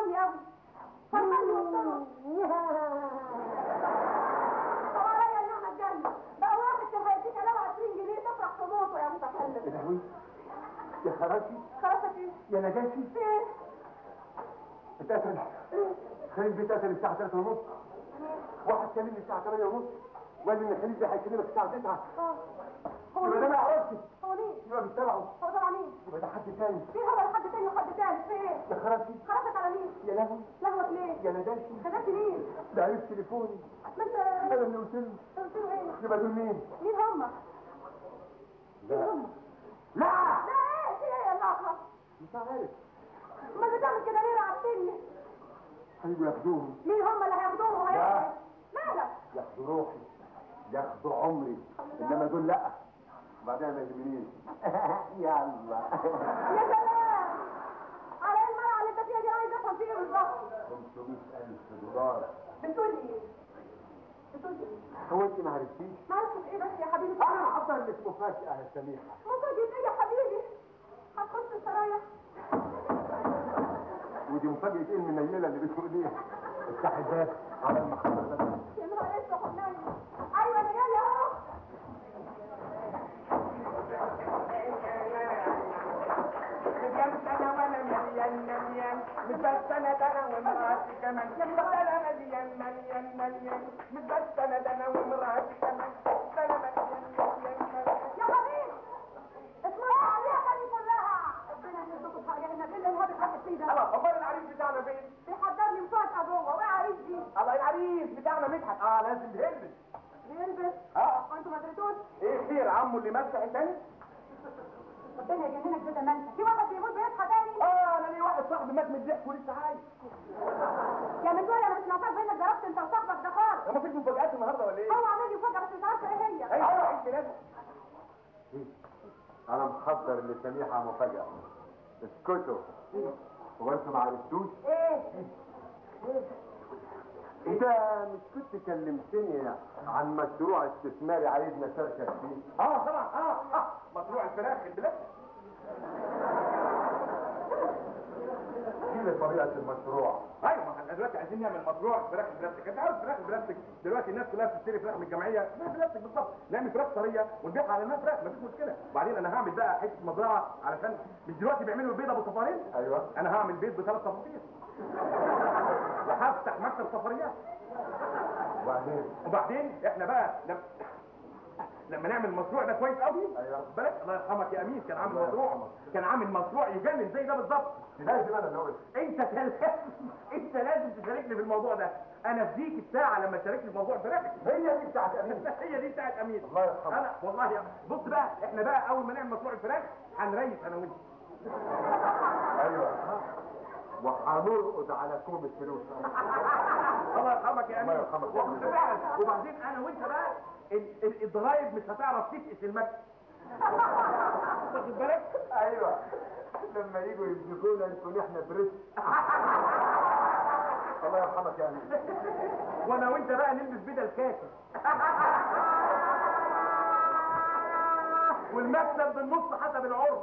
فرحني قوي فرحني وطلع طب عليا النعمة الجنة بقى واحد كان هيديك علاوة 20 جنيه تفرح في موته يا متخلف لهوي يا خراشي خلاص فين؟ يا نجاشي فين؟ اتقتل خليل بيتقتل الساعة 3 ونص واحد كلمني الساعة 8 ونص وقال لي ان خليل ده هيكلمك الساعة 9 اه هو يبقى ده مين؟ ما يعرفش هو مين؟ يبقى بيتابعه هو طبعا مين؟ يبقى ده حد تاني في هو حد تاني وحد تالت فين؟ يا خراشي خرجت على مين؟ يا لهوي لهوك ليه؟ يا نجاشي خدت مين؟ ده عرف تليفوني ما انت انا اللي قلت له قلت له ايه؟ يبقى دول مين؟ مين هم؟ لا هم؟ لا لا ايه في ايه يا الله؟ مش عارف ما بتعمل كده ليه رعبتني؟ هيجوا ياخدوهم مين هم اللي هياخدوهم لا. وهياخدوا؟ مالك؟ ياخدوا روحي ياخدوا عمري انما دول لا بعدين ما يهمنيش يا الله يا سلام على ايه المرعى اللي انت فيها دي عايز افهم فيها بالظبط 500000 دولار بتقول ايه؟ بتقول ايه؟ هو انت ما عرفتيش معلش ايه بس يا حبيبي انا حضر لك مفاجاه يا سميحه مفاجأة ايه يا حبيبي؟ هتخش السرايا ودي مفاجاه ايه المنيله اللي بتقوليها افتح الباب على المخبر ده يا نهار اسود حناني ايوه انا جايه اهو مليان سنة وانا مليان مليان متبسنة انا ومراتي كمان انا مليان مليان مليان متبسنة انا ومراتي كمان انا مليان مليان مليان يا حبيبي اسمعوا عليها تاني كلها ربنا يهديكم في حاجه هنا بالله الهبل راحت فيه ده الله امال العريس بتاعنا فين؟ بيحضر لي مفاجاه جوه وايه عايز دي؟ الله العريس بتاعنا مدحت اه لازم يلبس بيلبس اه وانتوا ما دريتوش ايه خير عمو اللي مسح التاني؟ ربنا يجننك ده زمان في واحد بيموت بيصحى تاني اه انا ليه واحد صاحبي مات من الضحك ولسه عايش يا من دول انا مش معترف بانك ضربت انت وصاحبك ده خالص هو مفيش مفاجآت النهارده ولا ايه؟ هو عامل لي مفاجاه بس مش عارفه ايه هي ايوه عيد ميلاده انا محضر لسميحه مفاجاه اسكتوا هو انتوا ما عرفتوش ايه انت مش كنت كلمتني عن مشروع استثماري عايزنا اشاركك فيه اه طبعا اه اه مشروع الفراخ البلاد دي طبيعه المشروع ايوه ما احنا دلوقتي عايزين نعمل مشروع فراخ البلاستيك انت عارف فراخ البلاستيك دلوقتي الناس كلها بتشتري فراخ من الجمعيه فراخ بلاستيك بالظبط نعمل فراخ طريه ونبيعها على انها فراخ مفيش مشكله وبعدين انا هعمل بقى حته مزرعه علشان مش دلوقتي بيعملوا البيضه ابو صفارين ايوه انا هعمل بيض بثلاث صفارين وهفتح مكتب صفاريات وبعدين وبعدين احنا بقى لما لما نعمل المشروع ده كويس قوي أيوة. بالك الله يرحمك يا امين كان عامل الله مشروع يرحمك. كان عامل مشروع يجنن زي ده بالظبط لازم انا اللي اقول انت لازم انت لازم تشاركني في الموضوع ده انا اديك الساعه لما تشاركني في موضوع الفراخ هي دي بتاعت امين هي دي بتاعت امين الله يرحمه. انا والله يا بص بقى احنا بقى اول ما نعمل مشروع الفراخ هنريس انا وانت ايوه وهنرقد على كوم الفلوس الله يرحمك يا امين الله يرحمك. وفعلا وبعدين انا وانت بقى ال- ال- الضرايب مش هتعرف تفقس المكتب واخد بالك ايوه لما يجوا يمسكونا نكون احنا بريس الله يرحمك يا امين وانا وانت بقى نلبس بدل كاسر والمكتب بالنص حسب العرف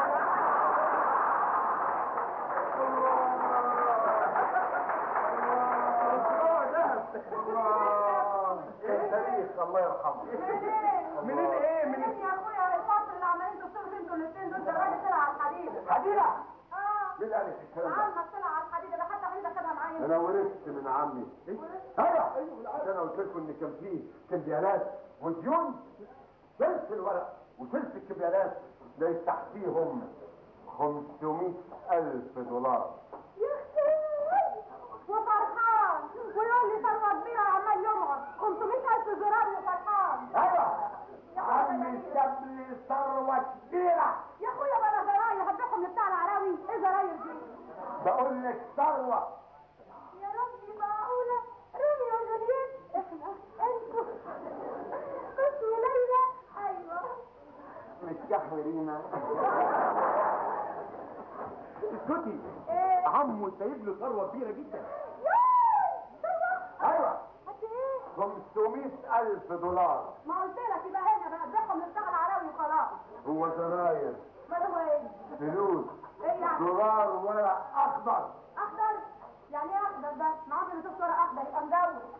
مشروع ذهب الله التاريخ الله يرحمه من الايه من منين يا اخويا الفصل اللي عمالين تفصلوا انتوا الاثنين دول ده الراجل طلع على الحديده حديدة اه مين قال لك الكلام ده؟ عمك طلع على الحديده ده حتى حديده خدها معايا انا ورثت من عمي ايوه عشان انا قلت لكم ان كان فيه كمبيالات وديون ثلث الورق وثلث الكمبيالات لقيت تحتيهم 500 ألف دولار يا اختي وفرحان ويقول لي ثروه كبيره عمال يمعر 500000 زرار وفرحان ايوه يا عمي أخويا ساب لي ثروة كبيرة يا اخويا بلا زراير هتبيعهم لبتاع العراوي ايه زراير دي بقول لك ثروة يا ربي معقولة روميو وجولييت احنا انتوا بس وليلى ايوه متكحورين اسكتي ايه عمو سايب له ثروه كبيره جدا ياي ثروة ايوه قد ايه 500 ألف دولار ما قلت لك يبقى هنا بقى تبيعهم لبتاع العراوي وخلاص هو زراير ما هو ايه فلوس ايه يعني دولار ورق أخضر اخضر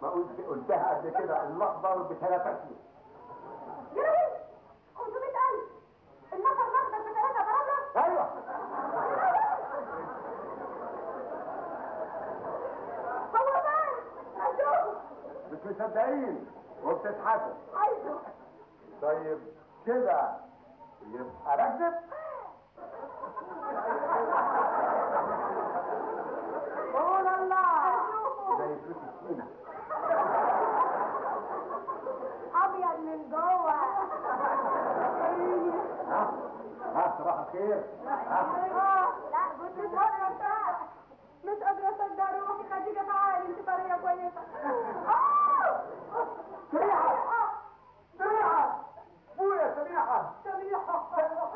ما قلت قلتها قبل كده الاخضر بثلاثتني يا لهوي 500000 النفر الاخضر بثلاثه فرادة ايوه هو فين اشوفه مش مصدقين وبتضحكوا عايزه طيب كده يبقى ركب قول الله زي فلوس السينا ابيض من جوه ها ها صباح الخير ها آه، لا كنت مش قادرة أصدق. مش قادرة أصدق روحي خديجة تعالي انت طريقة كويسة آه! سميحة سميحة ابويا سميحة سميحة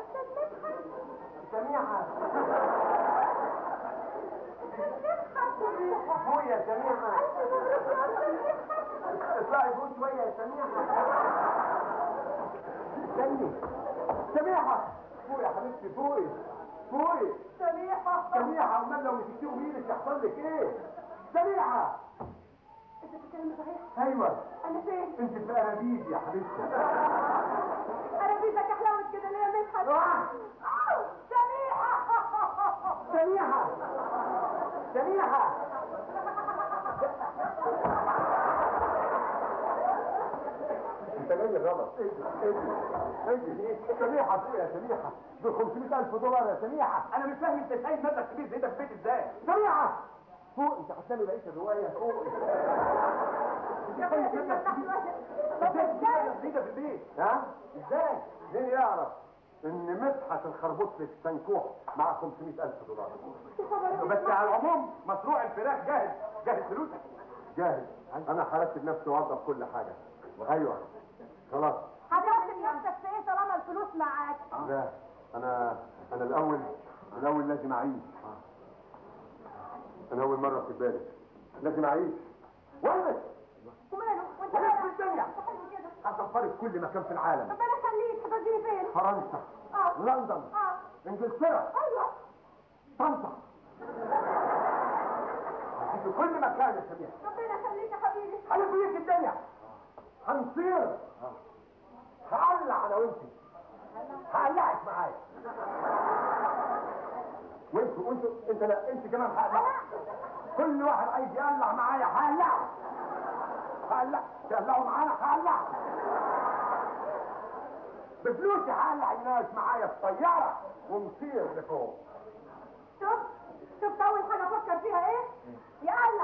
سميحة سميحة ابويا سميحة اطلعي فوق شوية يا سميحة استني سميحة فوقي يا حبيبتي فوقي فوقي سميحة سميحة امال لو مسكتيه بايدك يحصل لك ايه؟ سميحة انت بتتكلم صحيح ايوه انا فين انت في انابيب يا حبيبتي انا بيتك احلوت كده ليه يا مدحت آه. آه، سميحة سميحة سميحة انت جاي غلط اجي اجي اجي سميحة فوق يا سميحة ب 500000 دولار يا سميحة انا مش فاهم انت شايل مبلغ كبير زي ده في البيت ازاي سميحة فوق انت هتسمي بقية الرواية فوق يا ابني انت تفتح الوجه ازاي تجيب مبلغ زي ده في البيت ها ازاي مين يعرف ان مدحت الخربوط في السنكوح مع 500000 دولار بس على العموم مشروع الفراخ جاهز جاهز فلوسك جاهز انا حركت نفسي واوضب كل حاجة ايوه خلاص هترسم نفسك في ايه طالما الفلوس معاك لا انا انا الاول الاول لازم اعيش انا اول مره في بالي لازم اعيش والبس وماله وانت والبس مالك؟ في الدنيا حلو كده هسافرك كل مكان في العالم ربنا يخليك هتوديني فين فرنسا اه لندن اه انجلترا ايوه طنطا في كل مكان يا سميح ربنا يخليك يا حبيبي هلف بيك الدنيا هنصير هقلع انا وانت هقلعك معايا وانتوا وانتوا انت لا انت كمان هقلع كل واحد عايز يقلع معايا هقلعه هقلع تقلعوا معانا هقلع بفلوسي هقلع الناس معايا في طياره ونطير لفوق شوف شفت اول حاجه افكر فيها ايه يقلع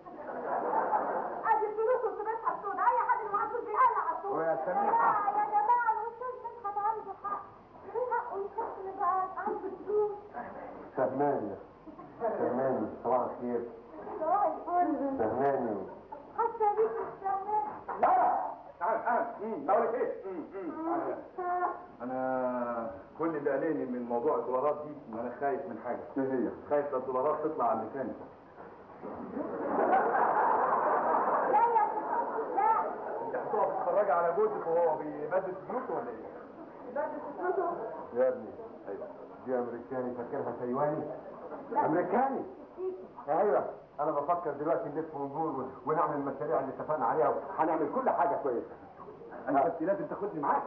ادي الفلوس والسبات السود اي حد اللي معاه فلوس بيقلع على السود ويا سميحة. يا جماعه الاستاذ مدحت عنده حق ليه حقه يحس ان بقى عنده فلوس فهماني فهماني صباح الخير صباح الفل فهماني حاسه بيك مش فاهمه لا تعال تعال امم بقول لك ايه امم امم تعال. انا كل اللي قاليني من موضوع الدولارات دي ان انا خايف من حاجه ايه هي؟ خايف لا الدولارات تطلع على لساني لا يا لا انت هتقف تتفرجي على جوزك وهو بيمدد فلوسه ولا ايه؟ يا ابني ايوه دي امريكاني فاكرها تايواني امريكاني ايوه انا بفكر دلوقتي نلف ونجول ونعمل المشاريع اللي اتفقنا عليها هنعمل كل حاجه كويسه انا بس لازم تاخدني معاك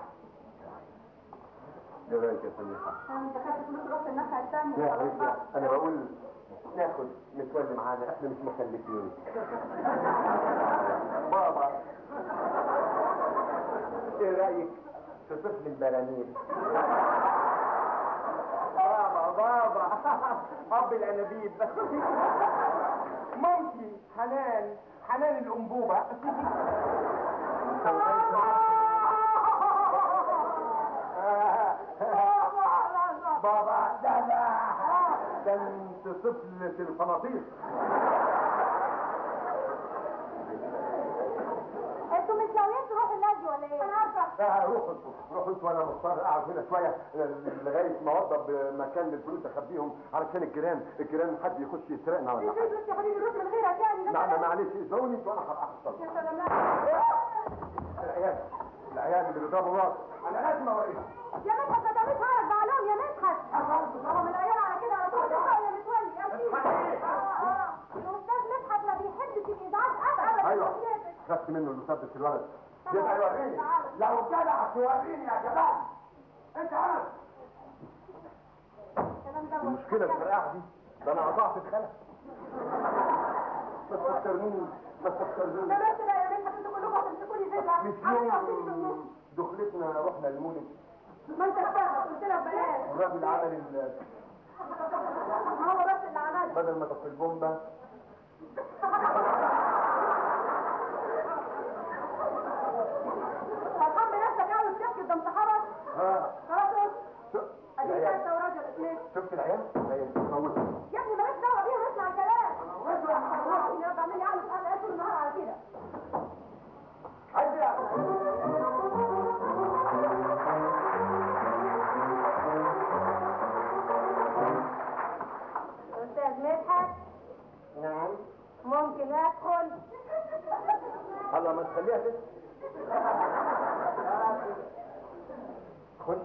ايه رايك يا سميحه؟ انت خدت فلوس رحت الناحيه الثانيه يا حبيبتي انا بقول ناخد متولي معانا احنا مش مخلفين بابا ايه رايك في طفل البراميل بابا بابا اب الانابيب مامتي حنان حنان الانبوبه بابا ده ده ده انت طفلة الفناطيس انتوا مش ناويين تروحوا النادي ولا ايه؟ انا عارفه لا روحوا انتوا روحوا انتوا وانا مختار اقعد هنا شويه لغايه ما اوضب مكان للفلوس اخبيهم علشان الجيران الجيران حد يخش يسرقنا ولا ازاي حاجه بس يا حبيبي روح من غيرك يعني ده لا كلام. معلش ادوني انتوا وانا هحصل يا سلام لا العيال العيال اللي بيضربوا بعض انا لازم اوريهم يا مدحت ما تعملش هرج بقى لهم يا مدحت هو من العيال على كده على طول تلقائي يا متولي يا سيدي مدحت إيه؟ اه اه الاستاذ مدحت ما بيحبش الازعاج ابدا أيوة. يا خدت منه المسدس الولد يبقى يوريني لو جدع توريني يا جدع انت عارف الكلام ده المشكلة الفرقعة دي ده انا قطعت الخلق ما تفكرنيش ما تفكرنيش ده بس بقى يا بنت انتوا كلكم هتمسكوني زي مش يوم دخلتنا رحنا المولد ما انت فاهم قلت لك بلاش الراجل عمل ال- ما هو بس اللي عمله بدل ما تطفي البومبة فرحان بنفسك قوي بتحكي ده انت خلاص ها خلاص ايه شو- اديك العيال. انت وراجل اثنين شفت العيال؟ العيال موتوا يا ابني مالكش دعوه بيهم اسمع الكلام يا بعمل لي عقل انا طول النهار على كده عايز ايه؟ استاذ مدحت نعم ممكن ادخل الله ما تخليها كده خش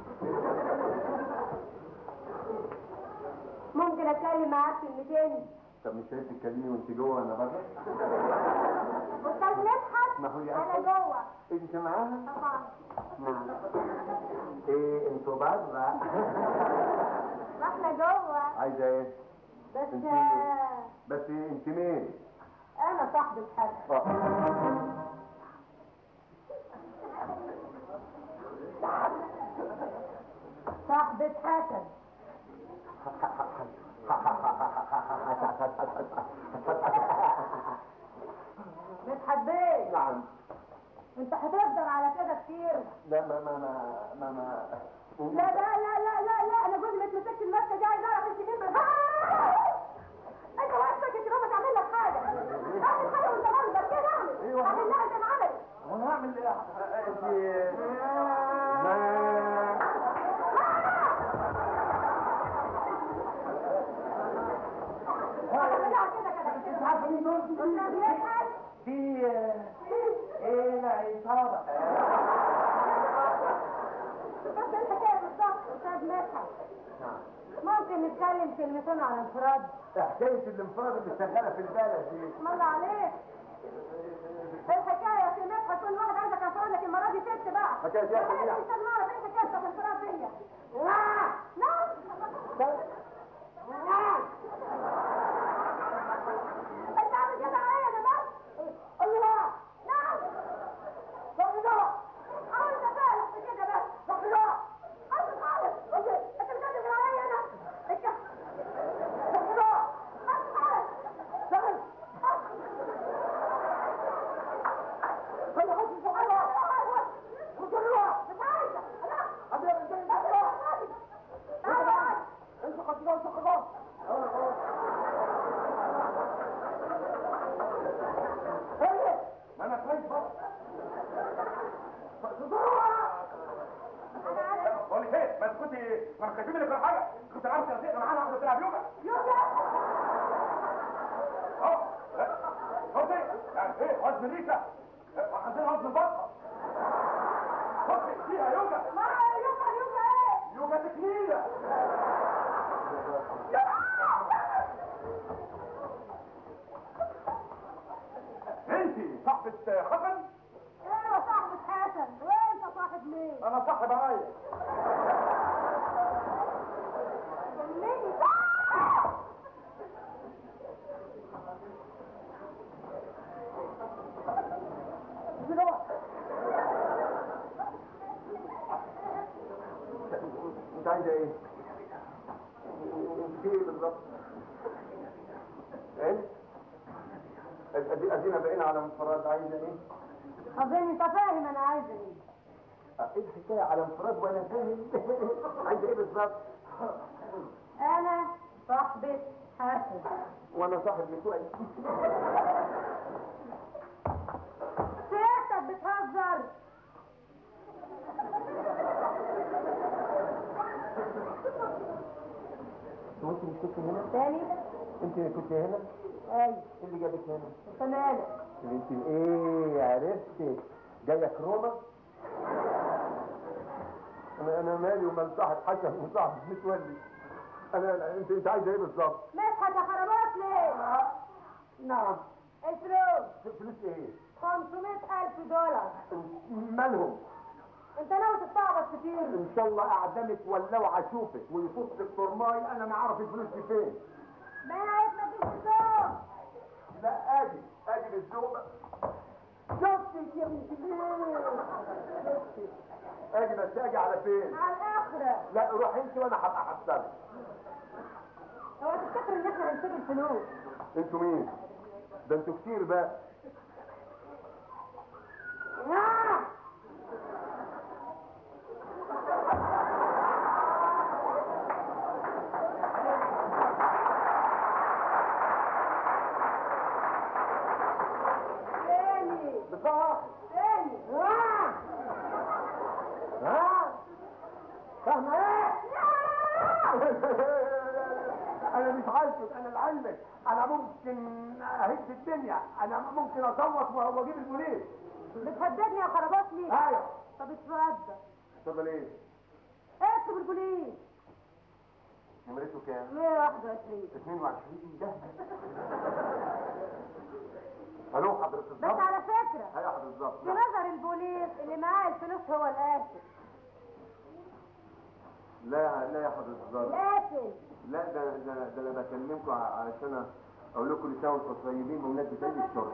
ممكن اتكلم معاك كلمتين طب مش شايف تتكلمي وانت جوه وانا بره؟ استاذ مدحت ما هو يا انا أخي. جوه انت معاها؟ طبعا نعم ايه انتوا بره؟ احنا جوه عايزه ايه؟ بس انت- آه، بس ايه انت مين؟ انا صاحبة حد آه. صاحبة حسن مدحت بيه نعم انت هتفضل على كده كتير لا ما ما ما ما ما لا لا لا لا لا لا انا جوزي ما اتمسكش المسكه دي عايز اعرف انت مين بس انت واقف ساكت يبقى ما تعمل لك حاجه اعمل حاجه وانت منظر كده اعمل ايوه. اعمل لها زي ما عملت وانا هعمل ايه؟ انت ما اعملها كده كده كده عارفه مين دول؟ استاذ مدحت دي ايه العصابه بس الحكايه بالظبط استاذ مدحت ممكن نتكلم كلمتين على انفراد حكايه الانفراد اللي شغاله في البلد دي اسم الله عليك الحكايه في مدحت كل واحد عندك انفراد لكن المره دي ست بقى حكاية ايه يا احنا سميع؟ عشان نعرف ايه حكايه الانفراد دي لا لا انت عامل كده عليا انا بس الله نعم صح ده عاوز افعل في كده بس صح ده اصل خالص انت انت بتكذب عليا انا انت صح ده اصل خالص صح هلا خش صحيح وصلوا مش عايزه لا ابي انت انت قد انت قد ما انا كويس بقى بقول لك ايه ما انت كنت ما انا خايفين منك ولا حاجه كنت عارف تنسيق معانا واحده بتلعب يوجا اه خد ايه يعني ايه وزن ريكا عندنا وزن بطه خد فيها يوجا ما يوجع يوجع ايه يوجا تكنيكه انت صاحبة حسن ايوه صاحبة حسن وانت صاحب مين؟ انا صاحب عايز كلمني انت عايزه ايه؟ في ايه بالظبط؟ ايه؟ ادي ادينا بقينا على انفراد عايزه ايه؟ اظن انت فاهم انا عايزه ايه اه، ايه الحكايه على انفراد وانا فاهم عايزه ايه بالظبط؟ انا صاحبة حسن وانا صاحب متوعي سيادتك بتهزر وانت مش كنت هنا؟ تاني انت كنت هنا؟ ايوه ايه اللي جابك هنا؟ انت مالك انت ايه عرفت جايه كروما انا انا مالي ومال صاحب حسن وصاحب متولي انا أنا- انت انت عايزه ايه بالظبط؟ مدحت يا خرابات ليه؟ نعم الفلوس فلوس ايه؟ 500 دولار مالهم انت ناوي تستعبط كتير ان شاء الله اعدمك ولو اشوفك ويفوت الترماي انا ما اعرف الفلوس دي فين ما عرفنا في السوق لا اجي اجي بالذوق شفتك يا بنت ليه شفتك اجي بس اجي على فين على الاخرة لا روح انت وانا هبقى احصلك هو تفتكر ان احنا هنسيب الفلوس انتوا مين ده انتوا كتير بقى آه! تاني بصراحه تاني آه! ها فاهمه ايه انا مش عايزك انا لعلمك انا ممكن اهد الدنيا انا ممكن اصوت واجيب البوليس بتهددني يا خرابات ليه؟ ايوه طب اتفضل اتفضل ايه اكتب البوليس نمرته كام 121 22 ده الو حضرة بس الضبط على فكرة ايوه حضرة الضبط في نعم. نظر البوليس اللي معاه الفلوس هو القاتل لا لا يا حضرة الضبط القاتل لا ده ده ده انا بكلمكم ع- علشان اقول لكم لسه وانتم طيبين بمناسبة عيد الشرطة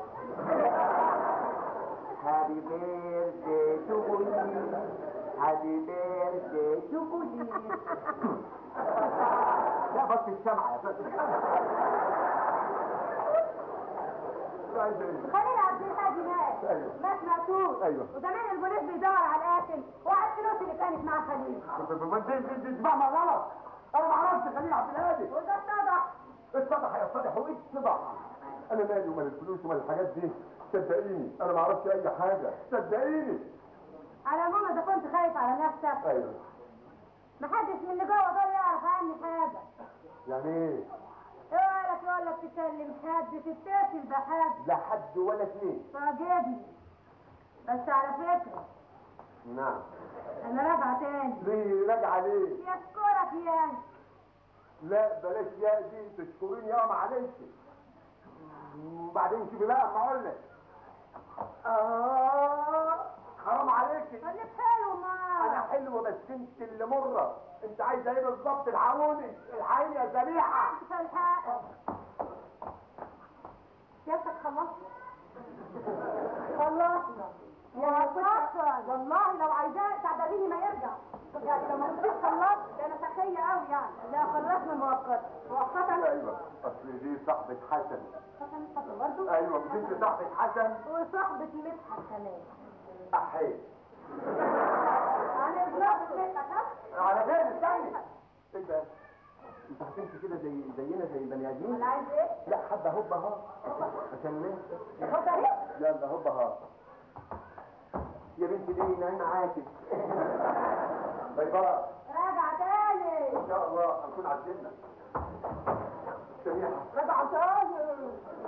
هابي بيرثدي تو بوليس هابي بيرثدي تو بوليس لا بس الشمعة يا بس عايز ايه؟ خليل عبد الهادي مات أيوة. مات مقتول أيوة. وزمان البوليس بيدور على القاتل وعلى الفلوس اللي كانت مع خليل دي دي دي اسمعها غلط انا ما اعرفش خليل عبد الهادي وده اتضح اتضح يا صالح وايه اتضح انا مالي ومال الفلوس ومال الحاجات دي صدقيني انا ما اعرفش اي حاجه صدقيني على العموم اذا كنت خايف على نفسك ايوه محدش من اللي جوه دول يعرف عني حاجه يعني ايه ايه لك يقول لك تكلم حد تتصل بحد لا حد ولا اثنين تعجبني بس على فكره نعم انا راجعه تاني ليه راجعه ليه يشكرك يعني لا بلاش يا دي تشكريني يا معلش وبعدين شوفي بقى اما اقول لك اه حرام عليكي خليك حلو انا ما حلوه بس انت اللي مره انت عايزه ايه بالظبط الحقوني الحقيني يا سميحه في الحق سيادتك خلصت خلصنا يا حسن والله لو عايزاه تعدليني ما يرجع يعني لو ما كنتش خلصت ده انا سخيه قوي يعني لا خلصنا مؤقتا مؤقتا ايوه اصل دي صاحبة حسن حسن اتفضل برضه ايوه مش انت صاحبة حسن وصاحبة مدحت كمان احيي على اغلاق مدحت ها على غير استني ايه ده انت هتمشي كده زي زينا زي البني ادمين ولا عايز ايه؟ لا حبه هوبا ها عشان ننسى تاخد ايه؟ يلا هوبا ها يا بنتي دي نعين عاكس باي باي راجع تاني ان شاء الله هنكون عدلنا سميحة راجع تاني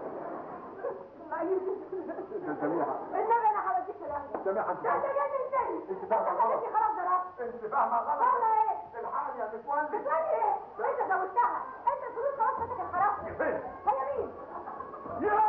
سميحة النبي انا هوديك في الاهل سميحة انت ده انت جاي تاني انت فاهمة غلط انت خلاص ضربت انت فاهمة غلط فاهمة ايه؟ الحال يا متولي بتقولي ايه؟ انت زودتها انت الفلوس خلاص فاتك الحرام فين؟ هي مين؟ يا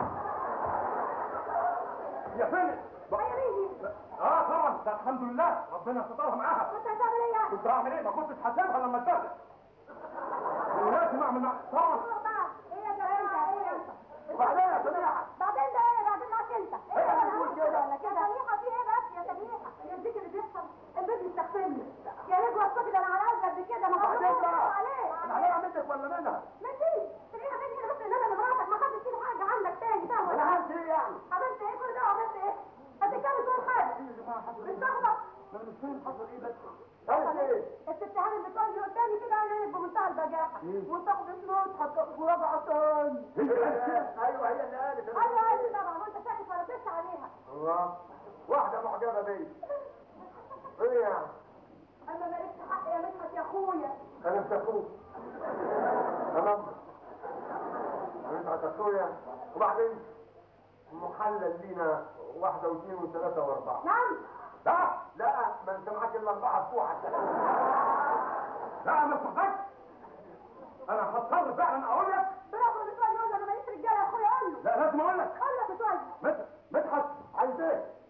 يا فين هي مين دي؟ اه طبعا ده الحمد لله ربنا سترها معاها كنت هتعمل ايه يعني؟ كنت هعمل ايه ما كنتش حاسبها لما اتبهدل ولازم اعمل مع طبعا روح بقى ايه يا جماعه ايه انت؟ وبعدين يا سميحة بعدين ده ايه؟ بعدين معاك انت هي ايه اللي بتقول كده. ولا كده؟ سميحه في ايه بس يا سميحه؟ يديك اللي بيحصل البيت مستقبلني يا ريت وصلتي ده انا على قد كده ما وبعدين هو بقى عليه انا هنقع منك ولا منها من دي سميحه مني انا بس ان انا اللي مراتك ما حدش فيه حاجه عندك تاني فاهم انا عملت ايه يعني عملت ايه كل ده عملت ايه؟ هتتكلم تقول حاجه مش تاخدك انا مش فاهم حصل ايه بس عملت ايه الاتهام اللي كان لي قدامي كده انا بمنتهى البجاحه وتاخد فلوس ورجع تاني ايوه هي اللي قالت ايوه ايوه طبعا وانت ساكت ولا تسعى عليها الله واحدة معجبة بيا ايه يعني انا مالكش حق يا مدحت يا اخويا انا مش اخوك تمام انا مش اخويا وبعدين محلل لينا واحدة واثنين وثلاثة واربعة نعم لا لا ما انت معاك الا اربعة بتوعك لا ما تصدقش انا هضطر فعلا اقول لك برافو متولي يقول له انا ماليش رجاله يا اخويا قول له لا لازم اقول لك قول له متولي مدحت مدحت عايز ايه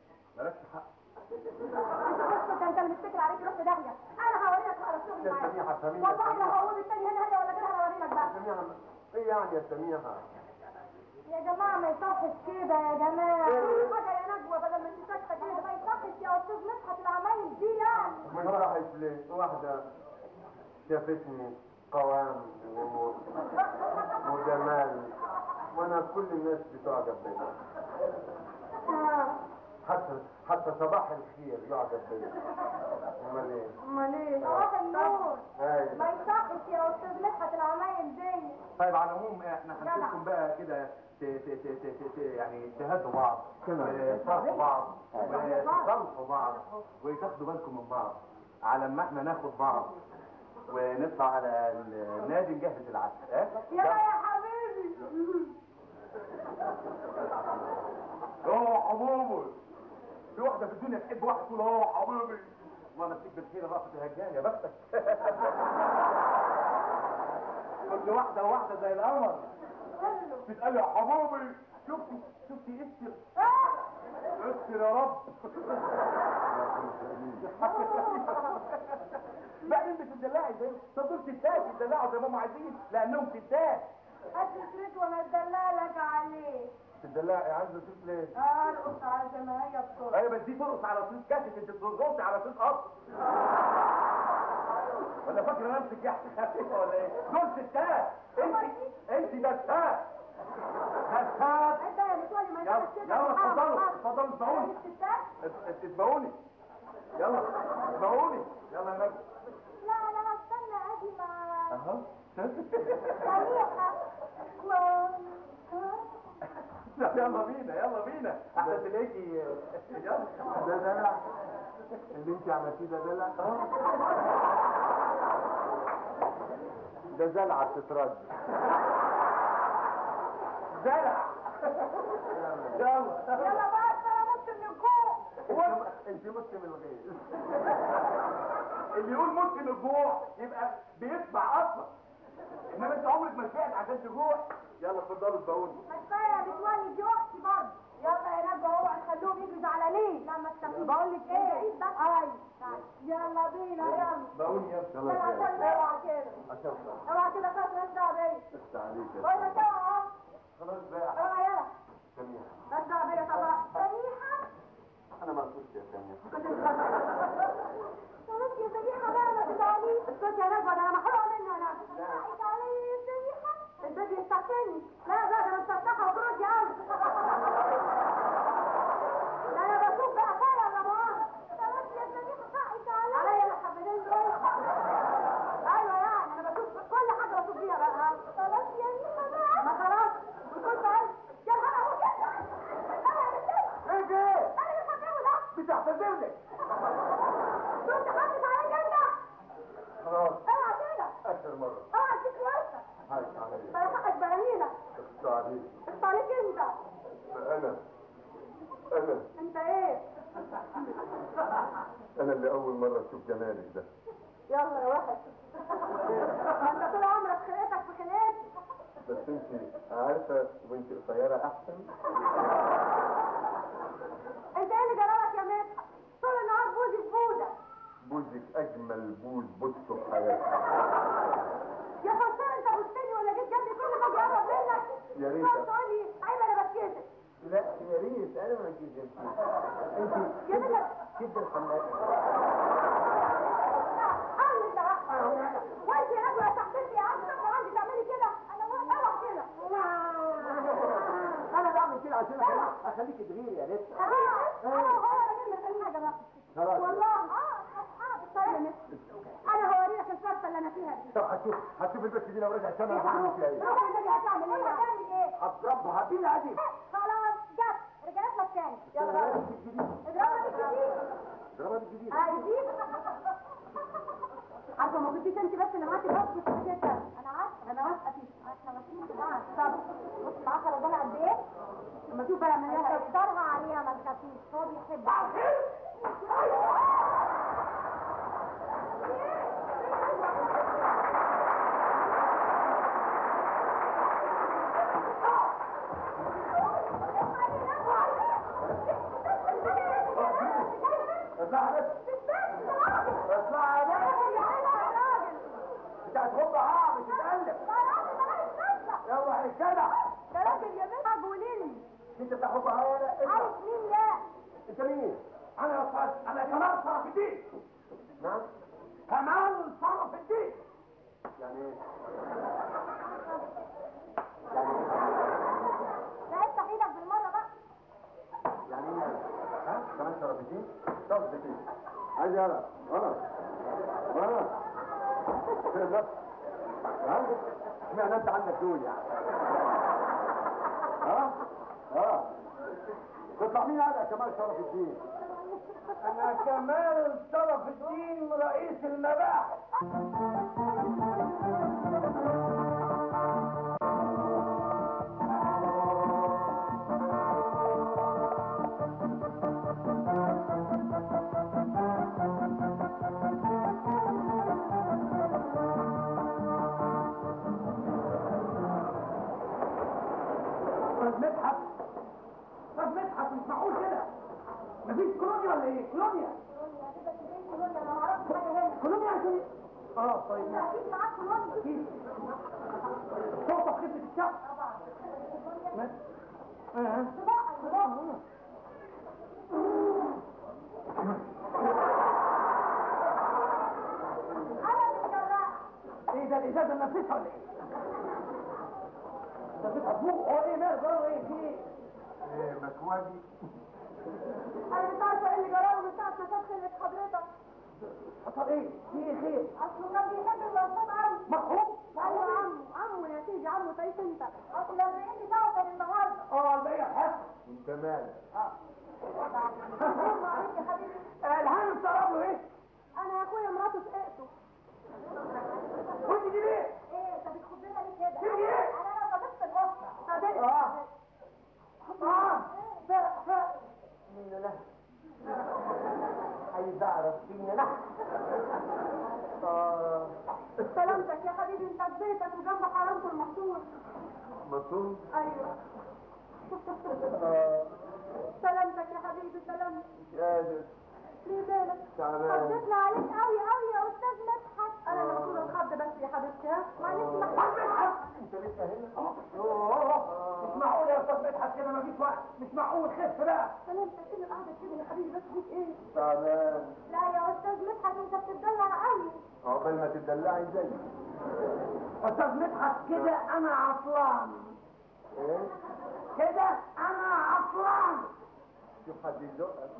سميحه سميحه والله لو سميحه هقول التاني هنا هنا ولا كده هوريلك بقى سميحه ايه يعني يا سميحه يا جماعة ما يصحش كده يا جماعة حاجة يا نجوى بدل ما انت ساكتة كده ما يصحش يا أستاذ مدحت العمايل دي يعني من راحت ليه واحده شافتني قوام و... وجمال وانا كل الناس بتعجب بيا حتى حتى صباح الخير يعجب بيا امال ايه امال ايه؟ صباح النور ايوه ما يصحش يا أستاذ مدحت العمايل دي طيب على العموم احنا جدع. هنسيبكم بقى كده ت- ت- ت- ت- ت- ت- يعني تهدوا بعض تمام. وتصافحوا بعض وتصالحوا بعض وتاخدوا بالكم من بعض على ما احنا ناخد بعض ونطلع على النادي نجهز العشاء اه؟ يا يا حبيبي اه حبيبي في واحده في الدنيا تحب واحد تقول اه حبيبي ما مسيك بالخير رأفت الهجان يا بختك كل واحده واحده زي القمر بتقال يا حبيبي شفتي شفتي استر استر يا رب بعدين بتدلعي زي طب دول ستات يدلعوا زي ما هم عايزين لانهم ستات هات الفريك وانا ادلالك عليه تدلعي عايزه تشوف ليه ارقص على زي ما هي بصوت ايوه بس دي ترقص على صوت كاسيت انت بترقصي على صوت اصل ولا فاكره نفسك يا خفيفه ولا ايه؟ دول ستات انت انت دسات دسات انت يا متولي ما يلا ينفعش كده يلا حاضر، اتفضلوا حاضر. اتفضلوا اسمعوني الستات ات- اتبعوني يلا اسمعوني يلا يا نجم لا انا هستنى اجي مع اهو سميحة و لا، يلا بينا يلا بينا احسن تلاقي يلا ده دلع اللي انت عملتيه ده دلع ده زلعه بتترد زرع يلا يلا بقى انا مت من الجوع انت مت من الغيظ اللي يقول مت من الجوع يبقى بيدفع اصلا انما انت عمرك ما شبعت عشان تجوع يلا اتفضلوا اسبقوني ما كفايه يا بتولي دي اختي برضه يلا يا نجوى اوعى تخلوهم يجوا زعلانين لا ما تستنيش بقول لك ايه اي يلا بينا يلا اسبقوني يلا يلا يلا يا عشان اوعى كده عشان اوعى كده خلاص نرجع بيا بس عليك يا قلنا سوا اهو خلاص بقى اوعى يلا سميحه نرجع بيا طبعا سميحه انا ما قلتش يا سميحه كنت خلاص يا سميحه بقى ما تزعليش اسكت يا نجوى ده انا محروقه منه انا حقك عليا يا سميحه انت بيستحسني لا لا ده انا مستفتحه وبرد يا قوي ده انا بشوف بقى خير يا ماما خلاص يا سميحه حقك عليا عليا انا حبيبين دول ايوه يعني انا بشوف كل حاجه بشوف فيها بقى خلاص يا سميحه بقى ما خلاص وكنت عايز يا انا اهو كده انا يا بنتي ايه ده انا اللي هتجوز بتعتذر لك كنت حاطط عليا جنة خلاص اوعى كده اخر مره اوعى تديك وسط هاي عليك بلا حقك بلانينا بس عليك انت عليك انت انا انا انت ايه انا اللي اول مره اشوف جمالك ده يلا يا وحش ما انت طول عمرك خلقتك في خلقتي بس انت عارفه وانت قصيره احسن انت ايه اللي جرالك يا مدحت طول النهار بوزي في بوزك بوزك اجمل بوز بوزته في حياتي يا فستان انت بوزتني ولا جيت جنبي كل ما اجي اقرب منك يا ريت. تقعد تقول لي عيب انا بتكسف لا يا ريت انا ما جيت انت انت يا بنت جدا حماس حاول انت بقى وانت يا نجوى تحتفي يا عم كان عندي تعملي كده انا اوعى كده انا بعمل كده عشان أخليك- اخليك تغيري يا ريت اه هو انا جاي من حاجه بقى خلاص والله اه اصحاب الطريق انا هوريلك الفرصه اللي انا فيها دي طب هتشوف هتشوف البت دي لو رجعت تاني هتعمل فيها ايه روح النبي هتعمل ايه هتعمل ايه هتضربها هتبين عادي خلاص جت رجعت لك تاني يلا اضربها بالجديد ضربها بالجديد هيجيب عارفه ما كنتيش انت بس اللي معاكي بس كنت كده انا عارفه انا واثقه فيك احنا ماشيين في بعض طب بص العشرة دول قد ايه؟ لما اشوف بقى من لها اختارها عليها ما تخافيش هو بيحب اطلع بس اطلع بس كده ده راجل يا بنت قولي انت بتاخدها ولا عارف مين يا انت مين؟ انا يا استاذ انا كمال صرف الدين نعم كمال صرف الدين يعني ايه؟ لا افتح ايدك بالمره بقى يعني ايه يعني؟ ها؟ كمان شرف الدين؟ شرف الدين عايز يلا غلط غلط كده بس ها؟ اشمعنى انت عندك دول يعني؟ ها؟ ها؟ تطلع مين هذا كمال شرف الدين؟ انا كمال شرف الدين رئيس المباحث استاذ مدحت استاذ مدحت مش معقول كده مفيش كولونيا ولا ايه كولونيا انا ما اعرفش حاجه هنا كولونيا عشان ايه اه طيب انت اكيد معاك كولونيا اكيد صوتك خفة الشعب ماشي اه انا اللي جراح ايه ده الاجازه النفسيه ولا ايه؟ ده بتفوق هو ايه مال جرى ايه في ايه؟ ايه مكواجي انا مش عارفه ايه اللي جراله من ساعه ما شاف خلة حضرتك حصل ايه؟ في ايه خير؟ اصله كان بيحب الوسط قوي مخروب؟ ايوه عمو عمو يا سيدي عمو تعيش انت اصل الرئيس بتاعه كان النهارده اه البقيه حاسس انت مالك اللهم عليك يا حبيبي الهانم استغرب له ايه؟ انا يا اخويا مراته سقته وانت دي ليه؟ ايه انت بتخد لنا ليه كده تيجي ايه؟ انا انا صديقة الاسره صديقة اه اه ف ف مين له؟ عايز اعرف مين له؟ اه سلامتك يا حبيبي انت في بيتك وجنب حرامته المقصور مصوم ايوه اه سلامتك يا حبيبي سلامتك مش قادر ليه بالك تعبان خضتنا عليك قوي قوي يا استاذ مدحت انا مقصود الخض بس يا حبيبتي ها معلش محتاج انت لسه هنا؟ اوه مش معقول يا استاذ مدحت كده مفيش وقت مش معقول خف بقى سلامتك ايه اللي قاعده كده يا حبيبي بس فيك ايه تعبان لا يا استاذ مدحت انت بتدلع قوي عقبال ما تدلعي زي استاذ مدحت كده انا عطلان ايه؟ كده انا عطلان شوف حد يزقك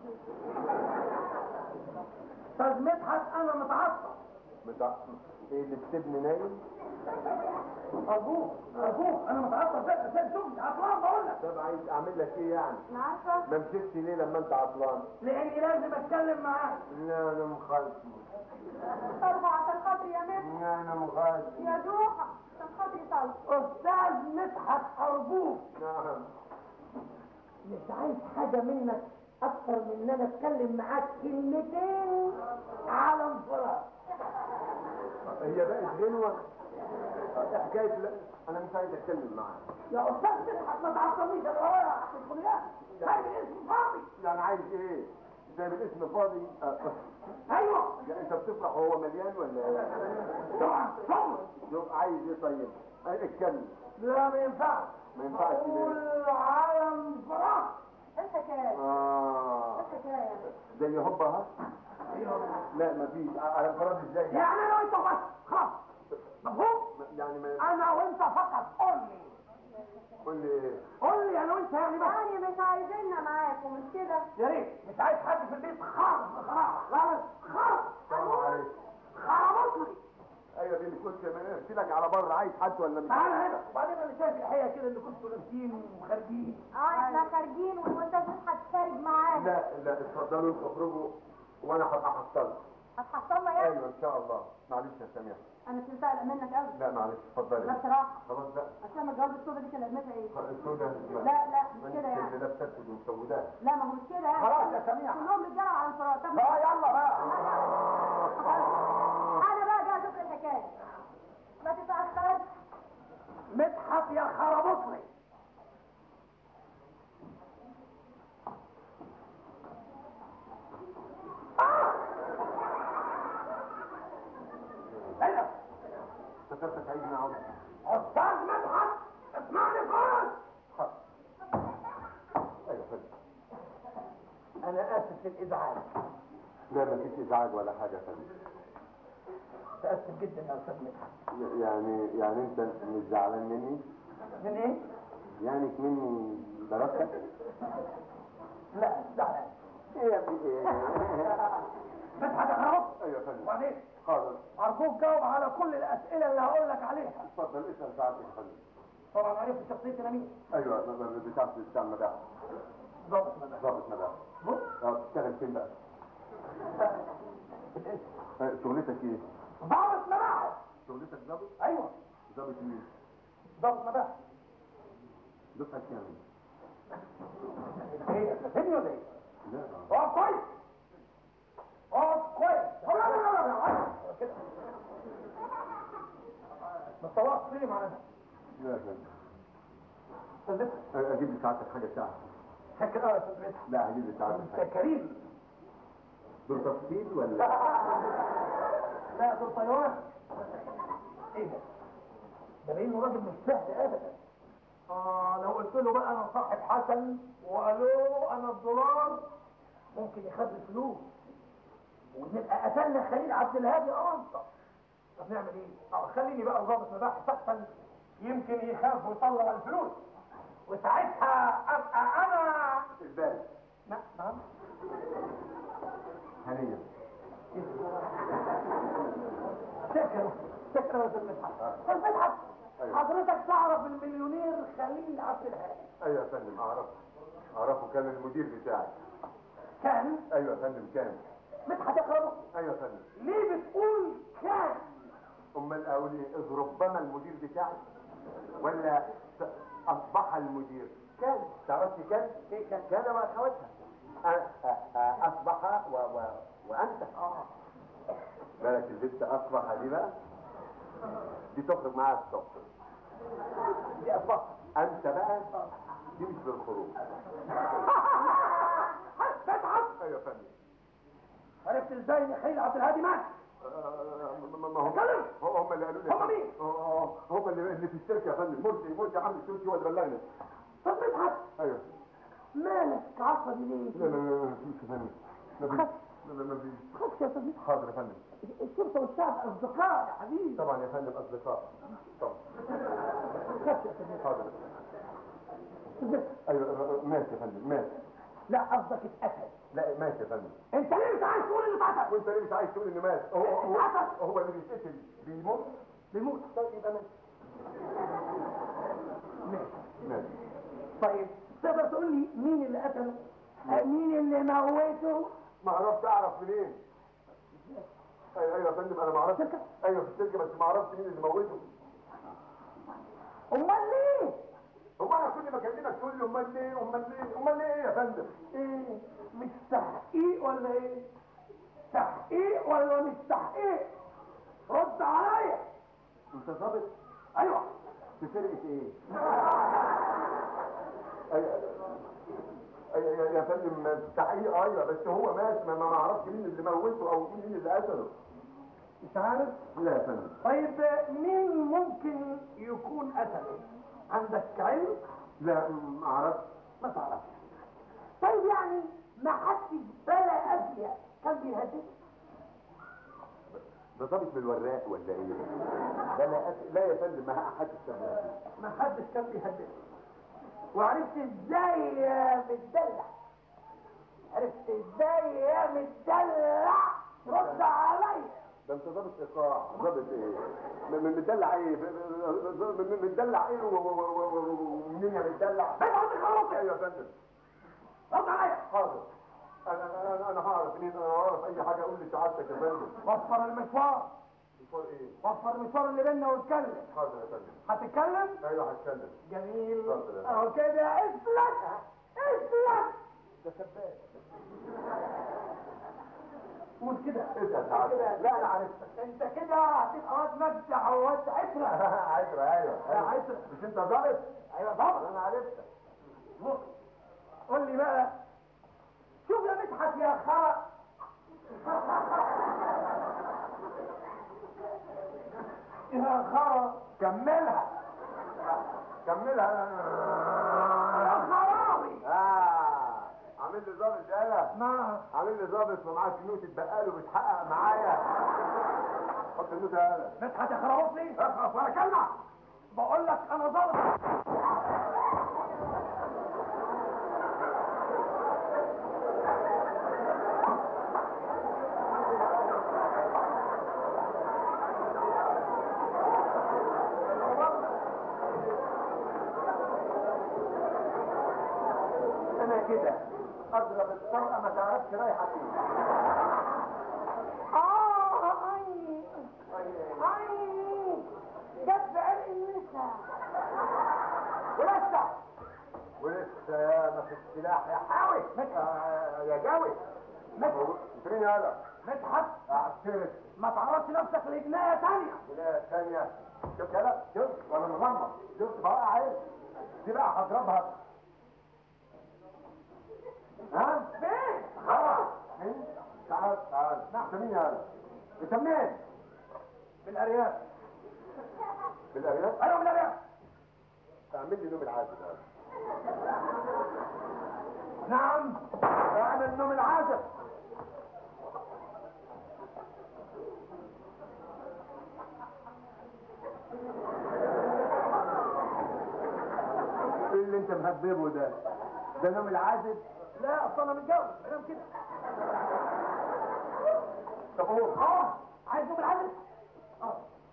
استاذ مدحت انا متعصب بتاع ايه اللي بتبني نايم؟ ارجوك ارجوك انا متعصب ده عشان شغلي عطلان بقول لك طب عايز اعمل لك ايه يعني؟ انا عارفه ما مشيتش ليه لما انت عطلان؟ لاني لازم اتكلم معاك لا انا مخالف طلبة عشان خاطري يا مدحت لا انا مخالف يا جوحة عشان خاطري طلبة استاذ مدحت ارجوك نعم مش عايز حاجه منك اكتر من ان انا اتكلم معاك كلمتين على انفراد هي بقت غنوة ايه حكاية لا انا مش عايز اتكلم معاك يا استاذ مدحت ما تعصبنيش انا ورايا في الكليات سايب الاسم فاضي يعني عايز ايه؟ زي بالاسم فاضي أه. ايوه يعني انت بتفرح وهو مليان ولا ايه؟ طبعا شغل شوف عايز ايه طيب؟ أه، اتكلم لا ما ينفعش ما ينفعش ليه؟ قول على انفراد ايه الحكاية؟ اه ايه الحكاية؟ زي هوبا ها؟ لا مفيش على انفراد ازاي؟ يعني يعني انا وانت بس خلاص مفهوم يعني ما انا وانت فقط قول لي قول لي ايه؟ قول لي انا وانت يعني بس يعني مش عايزيننا معاكم مش كده؟ يا ريت مش عايز حد في البيت خالص خلاص لا لا خالص السلام عليكم خربت لي ايوه دي اللي كنت قلت لك على بره عايز حد ولا مش تعال هنا وبعدين انا شايف الحقيقه كده اللي كنتوا لابسين وخارجين اه احنا خارجين والاستاذ مدحت خارج معانا لا لا اتفضلوا انتوا اخرجوا وانا هبقى احصلك هتحصلنا يعني؟ ايوه ان شاء الله معلش يا سمير انا كنت قلق منك قوي لا معلش اتفضلي لا بصراحة خلاص بقى عشان الجواب السودا دي كان لازمتها ايه؟ السوداء لا لا مش كده يعني اللي لابسه ومسوداه لا ما هو مش كده يعني خلاص يا سميع. كلهم رجاله على انفراد طب اه يلا بقى انا بقى جاي اشوف الحكايه ما تتاخرش مدحت يا خربطلي ايه ده؟ افتكرتك عايزني اقعد استاذ مدحت اسمع الازعاج لا ما فيش ازعاج ولا حاجه يا فندم تاسف جدا يا استاذ مدحت يعني يعني انت مش زعلان مني من ايه؟ يعني مني درجتك لا زعلان ايه يا ابني ايه مدحت اهو ايوه يا فندم وبعدين حاضر ارجوك جاوب على كل الاسئله اللي هقول لك عليها اتفضل اسال سعادتك يا فندم طبعا عرفت شخصيه انا مين؟ ايوه ب- ب- بتاع بتاع المداح ضابط مدحت ضابط مداح بص اه بتشتغل فين بقى؟ آه، شغلتك ايه؟ ضابط مدحت شغلتك ضابط؟ ايوه ضابط مين؟ ضابط مدحت دفعة كام؟ ايه فهمني ولا ايه؟ لا اقف كويس اقف كويس كده ما تصورش فيلم معانا لا يا فندم استاذ آه، اجيب لسعادتك حاجه ساعه شكل اه يا استاذ مدحت لا هجيب لسعادتك انت حاجه كريم دول تفصيل ولا لا دول طيران ايه ده؟ ده باين له راجل مش سهل ابدا اه لو قلت له بقى انا صاحب حسن والو انا الدولار ممكن ياخد لي فلوس ونبقى قتلنا خليل عبد الهادي انصر طب نعمل ايه؟ اه خليني بقى ضابط مباحث احسن يمكن يخاف ويطلع الفلوس وساعتها ابقى انا البال نعم نعم هنيا شكرا شكرا يا استاذ مدحت استاذ مدحت أيوة. حضرتك تعرف المليونير خليل عبد الهادي ايوه يا فندم اعرفه اعرفه كان المدير بتاعي كان ايوه يا فندم كان مدحت يقربه ايوه يا فندم ليه بتقول كان امال اقول ايه إذ ربما المدير بتاعي ولا س- اصبح المدير كان تعرفي كان ايه كان كان واخواتها أ- أ- أ- اصبح و... و... وانت اه بالك البنت اصبح دي بقى دي تخرج معاها الصبح دي اصبح انت بقى دي مش بالخروج مدحت ايوه يا فندم عرفت ازاي ان خليل عبد الهادي مات آه، ما ما هم اتكلم. هم اللي قالوا لي هم مين؟ آه، آه، هم اللي اللي في الشركه يا فندم مرسي مرسي عم الشركه هو اللي بلغني طب مدحت ايوه مالك عصبي ليه؟ لا لا لا لا مفيش يا فندم ما فيش لا لا ما فيش خفش يا استاذ مدحت حاضر يا فندم الشرطه والشعب اصدقاء يا حبيبي طبعا يا فندم اصدقاء طبعا خفش يا استاذ مدحت حاضر ايوه آه، ماشي يا فندم ماشي لا قصدك اتقتل لا ماشي يا فندم انت ليه مش عايز تقول انه اتقتل؟ وانت ليه مش عايز تقول انه مات هو هو, اتقتل. هو اللي بيتقتل بيموت بيموت طيب يبقى ماشي ماشي ماشي طيب تقدر تقول لي مين اللي قتله؟ آه، مين اللي موته؟ ما اعرفش اعرف منين ايوه ايوه يا فندم انا ما اعرفش شركة؟ ايوه في الشركه بس ما اعرفش مين اللي موته امال ليه؟ هو انا كل ما اكلمك تقول لي امال ليه امال ليه امال ليه ايه يا فندم ايه مش تحقيق ولا ايه تحقيق ولا مش تحقيق رد عليا انت ظابط ايوه في فرقه ايه ايوه أيوة يا- يا فندم تحقيق ايوه بس هو مات ما ما اعرفش مين اللي موته او مين اللي قتله مش عارف لا يا فندم طيب مين ممكن يكون قتله عندك علم لا ما اعرفش ما تعرفش طيب يعني ما حدش بلا ازياء كان بيهدد ده ظابط بالوراق ولا ايه لا لا أس- لا يا فندم ما حدش سمعني ما حدش كان بيهدد وعرفت ازاي يا متدلع عرفت ازاي يا متدلع رد عليا ده انت ظابط ايقاع ظابط ايه م- م- متدلع ايه م- م- متدلع ايه و- و- و- و- ومنين يا متدلع ابعد خلاص ايوه يا فندم رد عليا حاضر انا انا انا هعرف منين انا هعرف اي حاجه اقول لسعادتك يا فندم وفر المشوار مشوار ايه وفر المشوار اللي بيننا واتكلم حاضر يا فندم هتتكلم ايوه هتكلم جميل اتفضل يا اهو كده اسلك اسلك ده سباك قول كده اسال سعادتك لا انا عرفتك انت كده هتبقى واد مجدع وواد عترة ايوه ايوه يا ايوه عترة مش انت ظابط ايوه طبعا انا عرفتك بص قول لي بقى شوف يا مدحت يا خرا يا خرا كملها كملها يا خراوي اه عامل لي ظابط يالا نعم عامل لي ظابط ومعاه فلوس اتبقاله بيتحقق معايا حط النوت يالا مدحت يا خرابطلي اخلص ولا كلمه بقول لك انا ظابط انا كده اضرب الطلقه ما تعرفش رايحه فين اه اي اي جت بعرق النساء ولسه ولسه يا ما في السلاح يا حاوي آه، يا جاوي فين يالا مدحت اعترف ما تعرضش نفسك لجنايه تانية ولا ثانية شفت يالا شفت وانا مغمض شفت بقى عيب دي بقى هضربها ها؟ فين؟ خلاص انت تعال تعال انت مين يالا؟ انت منين؟ في الارياف بالارياف؟ ايوه في الارياف اعمل لي نوم العازل نعم اعمل نوم العازل ايه اللي انت مهببه ده؟ ده نوم العازل؟ لا اصل انا متجوز انام كده طب قوم اه عايز نوم العدل اه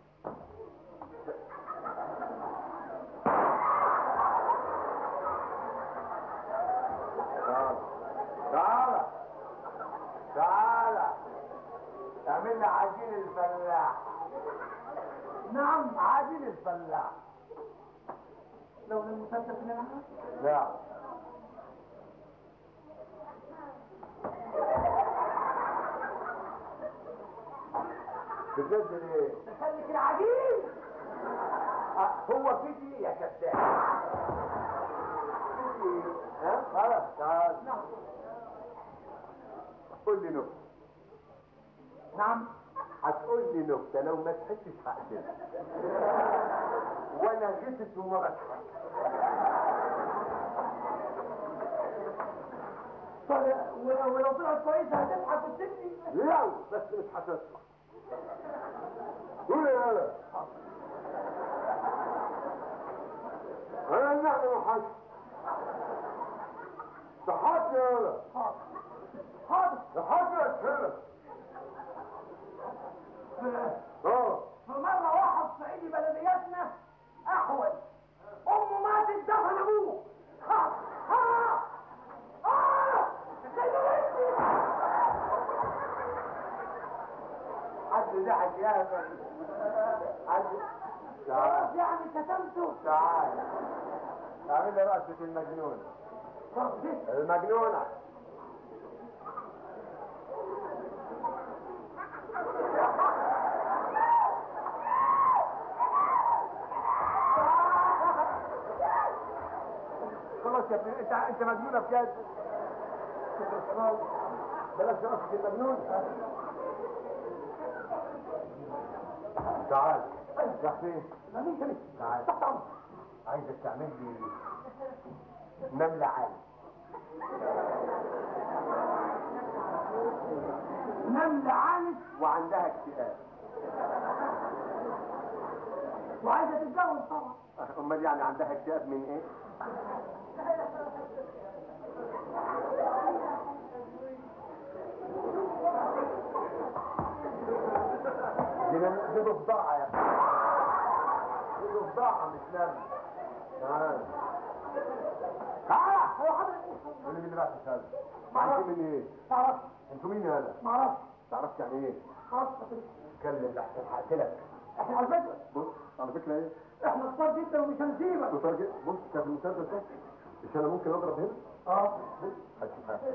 تعال تعال تعال اعمل لي عجين الفلاح نعم عادل الفلاح لو المسدس من العمل لا بتنزل ايه؟ خليك العجين آه، هو فيدي يا كذاب فيدي ها خلاص تعال نعم قول لي نكته نعم هتقول لي نكته لو ما تحسش هقتلك وانا غثت وما بضحك طب ولو ولو طلعت كويسه هتضحك وتسيبني لو بس مش هتطلع قول يا ولد انا النعمة محش صحات يا ولد حاضر حاضر صحات يا شلة في- اه في مرة واحد صعيدي بلدياتنا أحول أمه ماتت دفن أبوه ها ها آه سيدتي حد ضحك يا ابني حد تعال خلاص يعني كتمته تعال اعمل لي رأسة المجنون طب دي المجنونة خلاص يا ابني انت انت مجنونة بجد بلاش رأسك المجنون تعال راح فين؟ مين كده تعال تحت أمرك عايزك تعمل لي نملة عالي نملة عانس وعندها اكتئاب وعايزة تتجوز طبعا امال يعني عندها اكتئاب من ايه؟ دي نم- دي ضفدعة يا اخي دي ضفدعة مش نمل تعال تعال هو حضرتك قول لي مين اللي بعت الشهادة؟ معرفش. انتوا مين ايه؟ معرفش انتوا مين يا هلا؟ معرفش تعرفش يعني ايه؟ خلاص اتكلم لحسن هقتلك احنا على فكرة بص على فكرة ايه؟ احنا كتار جدا ومش هنسيبك وترجع بص كان في المسدس ده مش انا ممكن اضرب هنا؟ اه هتشوف حاجة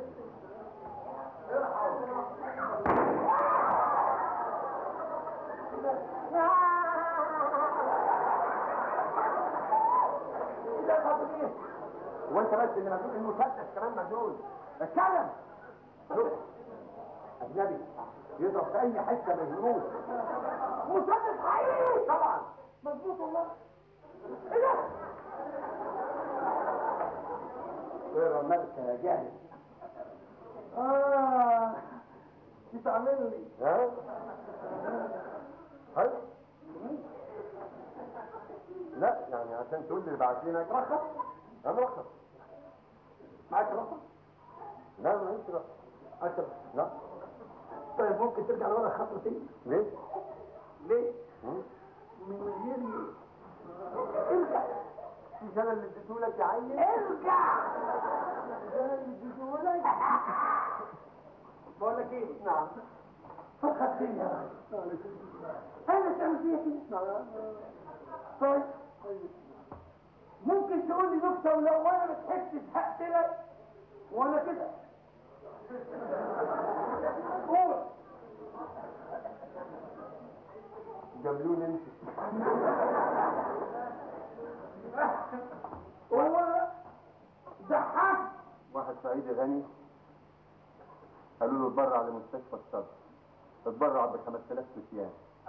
ده خاطر ايه هو انت بس اللي مجنون المسدس كمان مجنون اتكلم شوف اجنبي يضرب في اي حته ما يهموش مسدس حقيقي طبعا مظبوط والله ايه ده اقرا مالك يا جاهل اه بتعمل لي ها هل لا يعني عشان تقول لي بعت لنا رخص انا رخص معاك رقم لا ما عنديش رخص عشرة لا طيب ممكن ترجع لورا خطوتين ليه؟ ليه؟ مم؟ من غير ارجع مش انا اللي اديته لك يا عيل ارجع انا اللي اديتهولك بقول لك ايه؟ نعم فقط فين يا راجل انا تعمل فيها كده طيب ممكن تقول لي نكته ولو انا ما تحسش هقتلك وانا كده قول جملوني انت هو ضحك واحد صعيدي غني قالوا له اتبرع لمستشفى الصدر اتبرع ب 5000 سوسيان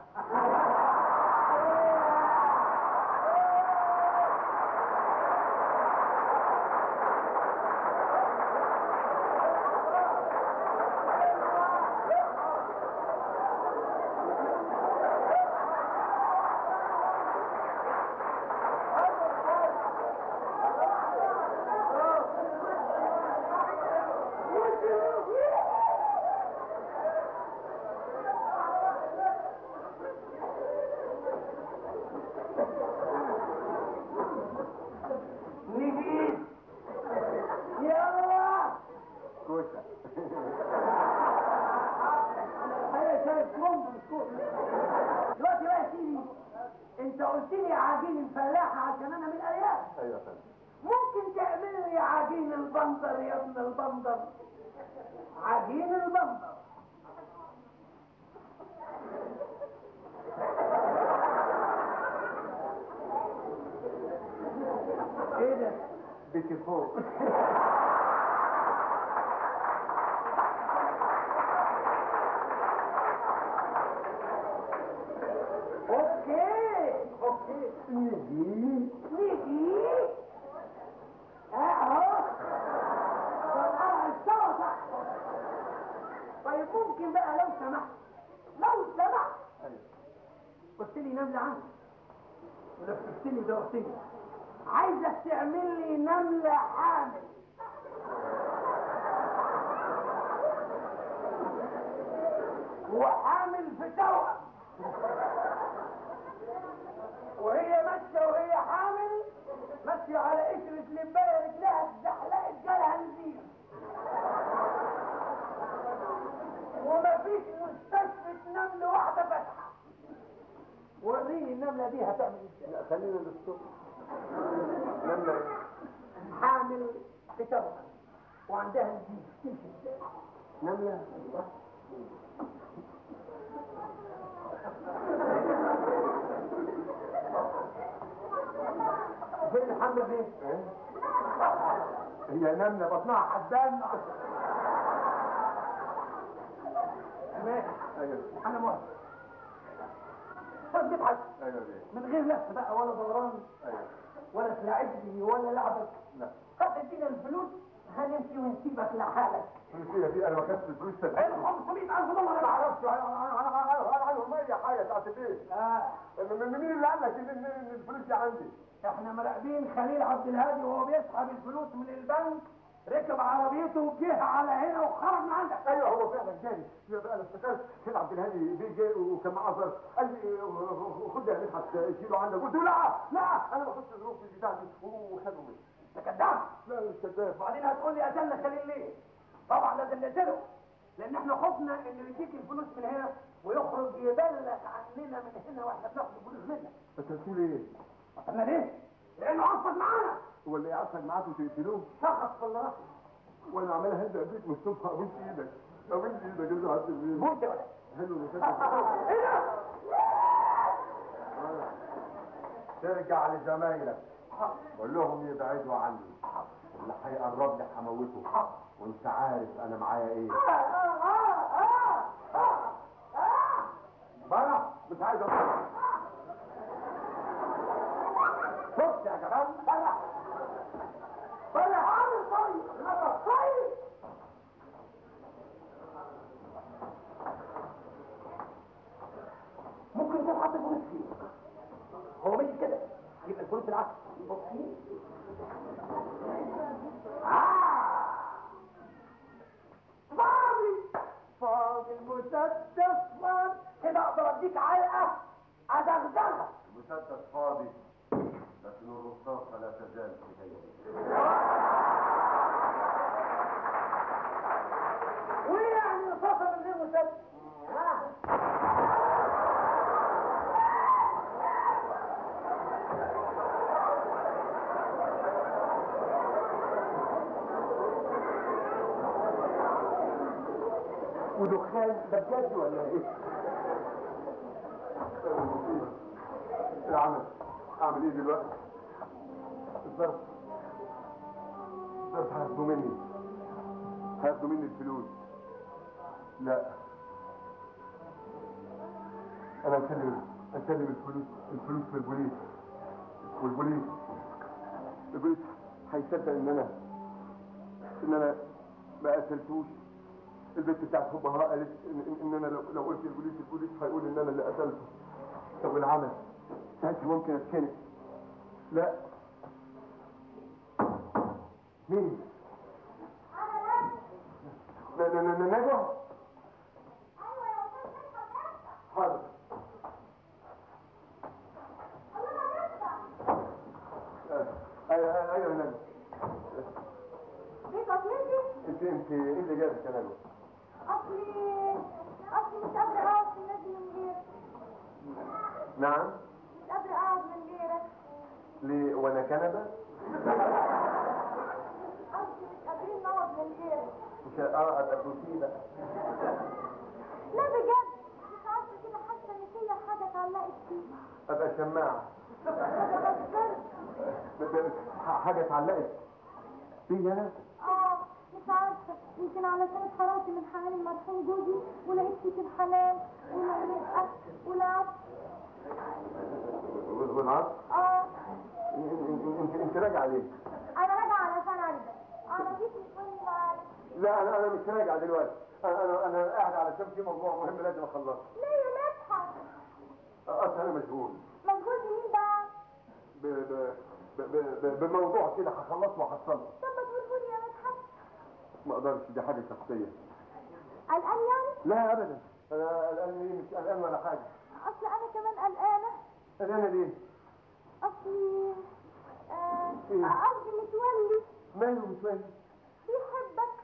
نجيب يلا كوسه انا شايف كومب بالكوم دلوقتي بقى يا سيدي انت قلت لي عجين الفلاحه عشان انا من الارياف ايوه يا فندم ممكن تعمل لي عجين البندر يا ابن البندر عجين البندر ايه ده بيتي فوق اوكي اوكي نجي نيجي اهو طلعها السوا صح طيب ممكن بقى لو سمحت لو سمحت ايوه قلت لي نملة عندي ولففتني ودورتني عايزك تعمل لي نملة حامل وحامل في توأم وهي ماشية وهي حامل ماشية على قشرة لباية رجلها اتزحلقت جالها نزيف ومفيش مستشفى نمل واحدة فاتحة وريني النملة دي هتعمل ازاي لا خلينا للصبح نملة ايه؟ حامل في توأم وعندها نزيف تمشي ازاي نملة فين الحمل دي؟ ايه؟ هي نملة بطنها حدان ماشي ايوه انا موافق طب نضحك ايوه ليه؟ من غير لف بقى ولا دوران ايوه ولا تلاعبني ولا لعبك لا خد ادينا الفلوس هنمشي ونسيبك لحالك الفلوس دي انا ما خدتش الفلوس تبعي ال 500000 دولار ما انا اعرفش انا انا انا انا انا عنهم اي حاجه بتاعت ايه؟ آه. من مين اللي قال لك ان إن- إن الفلوس دي عندي؟ احنا مراقبين خليل عبد الهادي وهو بيسحب الفلوس من البنك ركب عربيته وجه على هنا وخرج من عندك ايوه هو فعلا جالي بقى انا افتكرت سيد عبد الهادي بيه جه وكان معاه ظرف قال لي خد يا مدحت شيله عندك قلت له لا لا انا ما كنتش ظروف البتاع دي وخدوا مني انت كذاب لا مش كذاب وبعدين هتقول لي قتلنا خليل ليه؟ طبعا لازم نقتله لان احنا خفنا انه يديك الفلوس من هنا ويخرج يبلغ عننا من هنا واحنا بناخد الفلوس منك انت بتقول ايه؟ قتلنا ليه؟ لانه عصب معانا هو اللي يعصب معاكم تقتلوه شخص في الله وانا عمال هزق بيك من الصبح ابوس ايدك ابوس ايدك يا سعاده البيه موت يا ولد حلو اللي ايه ده؟ ترجع لزمايلك قول لهم يبعدوا عني اللي هيقرب لي هموته وانت عارف انا معايا ايه بره مش عايز اطلع شفت يا جمال بره ولا عامل طيب طيب حط الفلوس فيه هو مش كده يبقى الفلوس بالعكس بص فيه آه فاضي فاضي المسدس فاضي كده اقدر اديك علقه ادغدغك المسدس فاضي لكن الرصاصة لا تزال في جيبي وايه يعني رصاصه من غير مسدس ها ودخان ده بجد ولا ايه؟ العمل اعمل ايه دلوقتي؟ الظرف الظرف هياخدوا مني هياخدوا مني الفلوس لا انا اسلم اسلم الفلوس الفلوس للبوليس والبوليس البوليس هيصدق ان انا ان انا ما قتلتوش البنت بتاعت حبها قالت ان, إن- إن انا لو, لو قلت للبوليس البوليس هيقول ان انا اللي قتلته طب والعمل ساعتها ممكن اتخنق لا مين؟ لا لا لا لا نجوى حاضر آه، ايوه ايوه يا نجوى بيك اصلي انت انت ايه اللي جابك يا نجوى؟ اصلي اصلي مش قادرة اقعد في النادي من غيرك نعم مش قادرة اقعد من غيرك ليه وانا كنبه؟ قصدي مش قادرين نقعد من غيرك مش اه ابقى مصيبه لا بجد مش عارفة كده حاسة ان فيا حاجة اتعلقت فيها ابقى شماعه بتغفر ب- ب- حاجه اتعلقت فيا انا اه مش عارفة يمكن علشان اتحرمت من حنان المرحوم جوزي ولقيت فيك الحنان والرقة والعطف والعصر اه انت انت راجعه ليه؟ انا راجعة علشان ارجع انا جيت تقولي معاك لا انا انا مش راجع دلوقتي انا انا انا قاعد علشان في موضوع مهم لازم اخلصه ليه يا مدحت اصل انا مشغول مشغول بمين بقى ب ب ب ب بموضوع كده هخلصه وهحصله طب ما تقولهولي يا مدحت ما اقدرش دي حاجه شخصيه قلقان يعني لا ابدا انا قلقان ليه مش قلقان ولا حاجه اصل انا كمان قلقانة قلقانه ليه؟ اصلي آه، إيه؟ قصدي متولي ماله متولي؟ بيحبك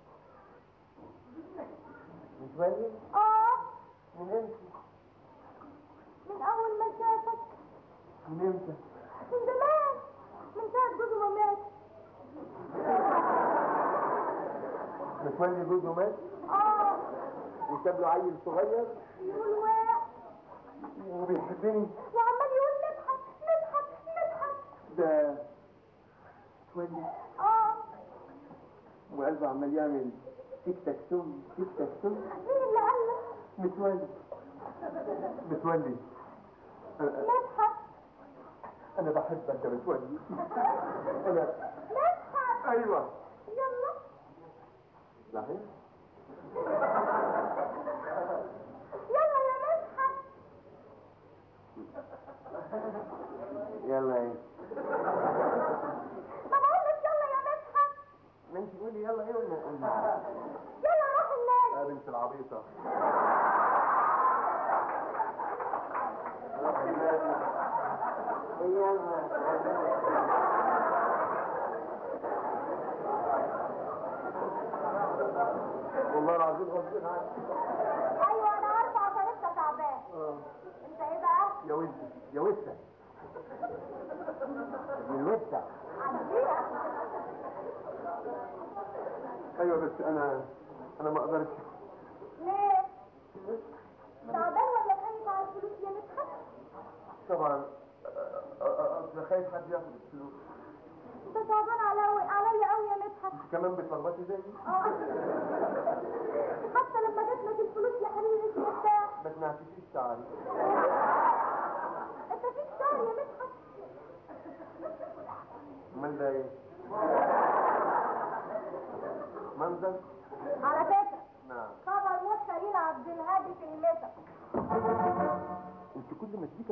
متولي؟ اه من امتى؟ من اول ما شافك من امتى؟ من زمان من ساعة جوزه ما مات متولي جوزه مات اه وساب له عيل صغير يقول واق وبيحبني وعمال يقول نضحك نضحك نضحك ده متولي اه وقلبه عمال يعمل تيك تاك توم تيك تاك توم مين اللي قال لك متولي متولي أنا, نضحك أنا بحبك يا متولي أنا نضحك أيوه يلا صحيح يلا يا مدحت يلا ايه ما بقول لك يلا يا مدحت ما انت قولي يلا ايه ولا قولي يلا روح النادي يا بنت العبيطة والله العظيم غصب عني ايوه انا عارفه عشان انت تعبان اه انت ايه بقى يا وسع يا وسع من وسع عنديها ايوه بس انا انا ما اقدرش ليه تعبان ولا خايف على الفلوس يا مدحت طبعا أ- أ- أ- اصل خايف حد ياخد الفلوس انت تعبان علي عليا قوي يا مدحت انت كمان بتلخبطي زيي اه حتى لما جات لك الفلوس يا حبيبي مش مرتاح ما سمعتيش تعالي انت فيك شهر يا مدحت امال ده ايه منظر على فكره نعم خبر موت خليل عبد الهادي في المسا انت كل مزيكا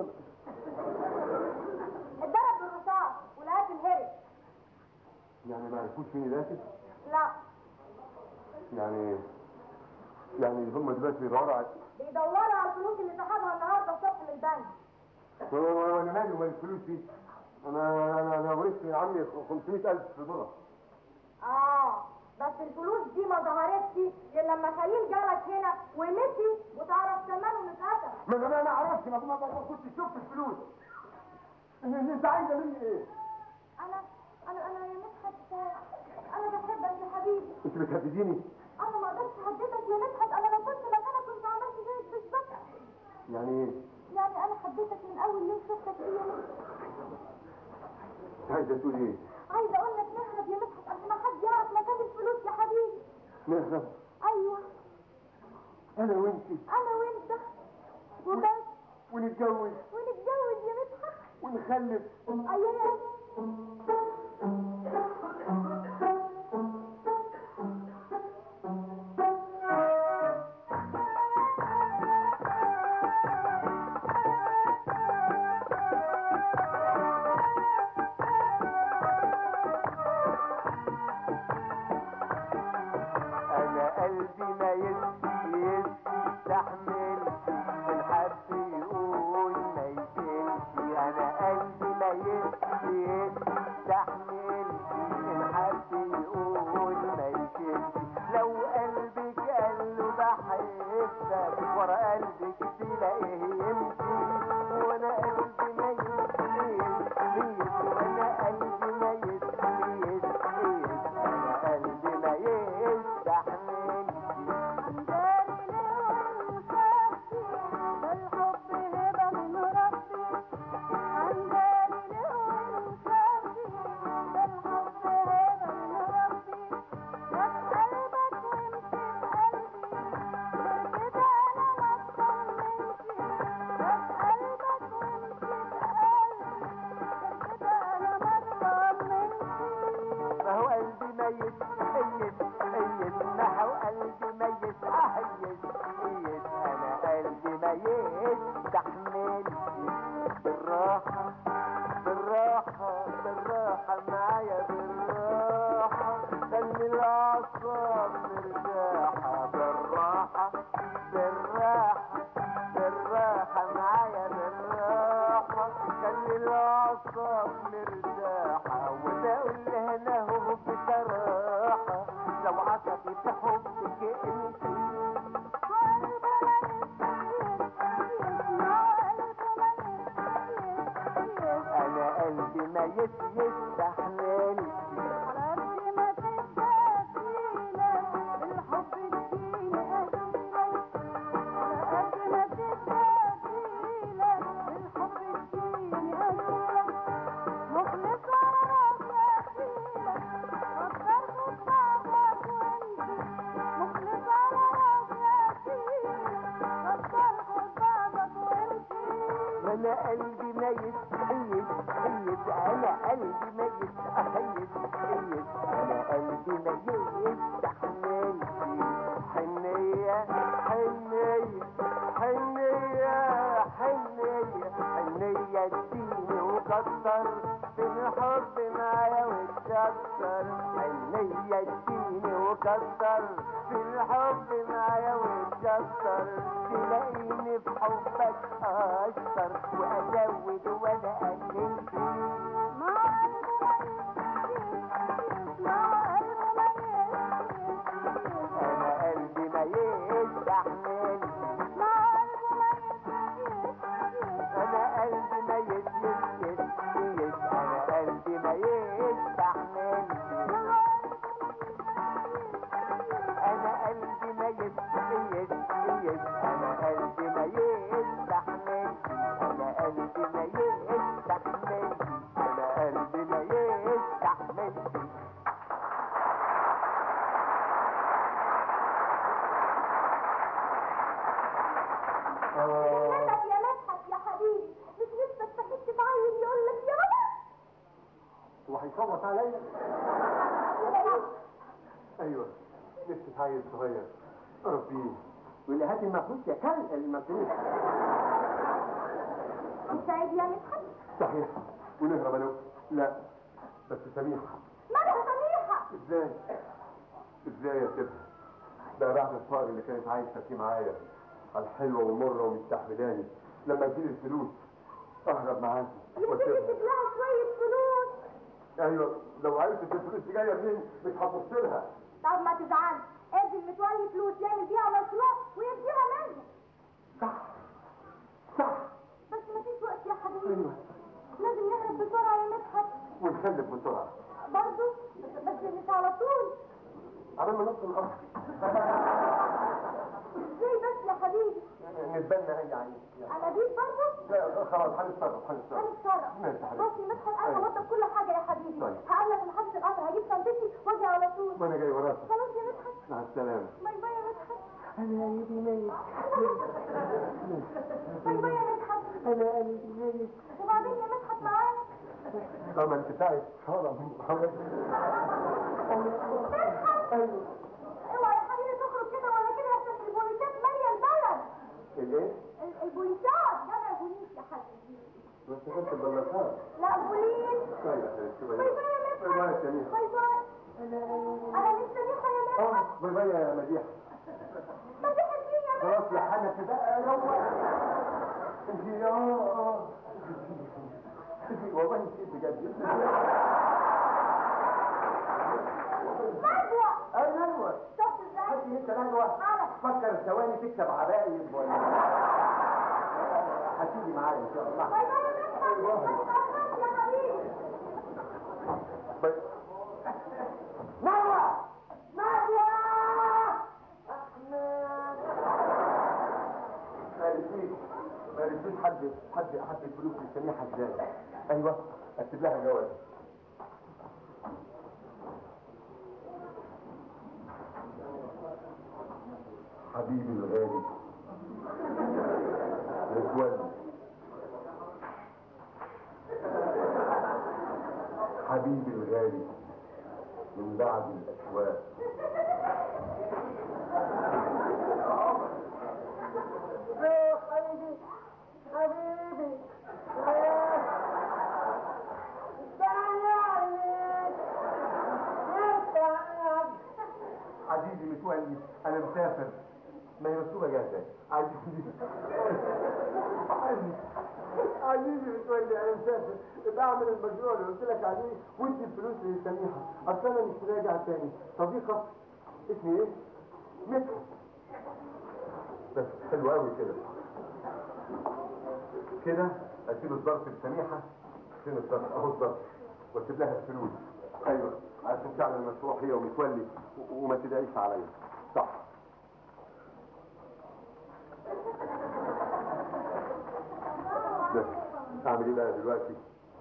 اتضرب بالرصاص والقاتل هرب يعني ما عرفوش مين القاتل لا يعني يعني هم دلوقتي بيدوروا على بيدوروا على الفلوس اللي سحبها النهارده الصبح من البنك هو انا مالي ومال الفلوس دي انا انا انا ورثت من عمي 500000 دولار اه بس الفلوس دي ما ظهرتش غير لما خليل جالك هنا ومشي وتعرف كمان انه اتقتل ما انا ما اعرفش ما ما- ما كنت شفت الفلوس إن- انت عايزه مني ايه؟ انا انا انا يا مدحت انا بحبك يا حبيبي انت بتهدديني انا ما اقدرش اهددك يا مدحت انا لو كنت مكانك كنت عملت زيك بالظبط يعني ايه؟ يعني انا حبيتك من اول يوم شفتك فيه يا مدحت انت عايزه تقول ايه؟ عايزه اقول لك نهرب يا مدحت قبل ما حد يعرف مكان الفلوس يا حبيبي نهرب ايوه انا وانت انا وانت وبس ونتجوز ونتجوز يا مدحت ونخلف ايوه انا قلبي ما يستحمل الحد يقول ما يشيلش انا قلبي ما يستحمل الحد يقول ما يشيلش لو قلبك قال له بحبك ورا قلبك تلاقيه يمشي وانا قلبي ما يستحمل وانا قلبي ما يستحمل انا قلبي ما يستحمل ما هو قلبي ميت ميت ميت ما هو قلبي ميت اهيت ميت انا قلبي ميت تحمل بالراحة بالراحة بالراحة معايا بالراحة خلي الأعصاب مرتاحة بالراحة بالراحة بالراحة معايا بالراحة خلي الأعصاب مرتاحة وتقول هنا هو بصراحة لو عطفي في حبك انتي انا قلبي ما يستحمل انا قلبي ميت ميت ميت انا قلبي ميت ميت ميت انا قلبي ميت تحمل حنية حنية حنية حنية حنية اديني وكتر في الحب معايا وتكتر حنية اديني وكتر في الحب معايا وتكتر تلاقيني في حبك اشطر وازود وانا اقلل انا قلبي ما يستحمل انا قلبي ما يتميز انا قلبي ما يستحمل انا قلبي ما يتميز انا قلبي ما يستحمل انا قلبي ما يستحمل انا قلبي ما يستحمل مالك يا مدحت يا حبيبي مش لسه استحيت تعين يقول لك يا بابا هو هيصوت عليا ايوه لسه عيل صغير ربيه واللي هات المفروض يا كلب المفروض مش عيب يا مدحت صحيح ونهرب انا لا بس سميحة مالها سميحة ازاي ازاي يا سيدها ده بعد الفقر اللي كانت عايشة فيه معايا على الحلوة والمرة ومستحملاني لما تجيلي الفلوس اهرب معاكي يا واسيبها. سيدي لها شوية فلوس ايوه لو عرفت الفلوس دي جايه منين مش هتبص لها طب ما تزعلش ادي المتولي فلوس يعمل بيها مشروع ويديها منه صح صح بس ما فيش وقت يا حبيبي ايوه لازم نهرب بسرعة يا مدحت ونخلف بسرعه برضه بس مش على طول على ما نوصل الارض ازاي بس يا حبيبي نتبنى اي يعني انا بيك برضه لا خلاص هنتصرف هنتصرف هنتصرف ماشي يا حبيبي. بص يا مدحت انا أيوة. هوضب كل حاجة يا حبيبي طيب. هقابلك في محطة القطر هجيب شنطتي واجي على طول ما انا جاي وراك خلاص يا مدحت مع السلامه باي باي يا مدحت انا قلبي ميت باي باي يا مدحت انا قلبي ميت وبعدين يا مدحت معانا اه ما انت تعرف حرام ايوه اوعى يا حبيبي تخرج كده ولا كده عشان البوليسات مالية البلد الايه؟ ال- البوليسات جمع بوليس يا حبيبي ما افتكرت البلاطات لا بوليس طيب يا حبيبتي باي باي باي يا باي باي يا مدحت سميحة. باي باي انا مش سميحة يا مدحت اه باي باي يا مديحه ما تحبني يا خلاص مدحت يا حنفي بقى يا روح انت اه اه انت والله انت بجد نجوى اي نجوى شفت ازاي؟ حد انت نجوى عرف فكر ثواني تكسب عبايب ولا هتيجي معايا ان شاء الله باي باي يا مدحت ما تتأخرش يا حبيبي باي. نجوى نجوى ما رسيت ما رسيت حد حد حد الفلوس لسميحه ازاي ايوه اكتب لها جواز حبيبي الغالي متولي حبيبي الغالي من بعد الأشواق حبيبي حبيبي عزيزي متولي أنا مسافر ما هي مكتوبة جاهزة عزيزي عزيزي متولي أنا مسافر بعمل المشروع اللي قلت لك عليه وادي الفلوس لسميحة أصل أنا مش راجع تاني صديقة اسمي إيه؟ متر بس حلو قوي كده كده اسيب الظرف لسميحة فين الظرف اهو الظرف واسيب لها الفلوس ايوه عشان تعمل مشروع هي ومتولي و- وما تدعيش عليا صح بس اعمل ايه بقى دلوقتي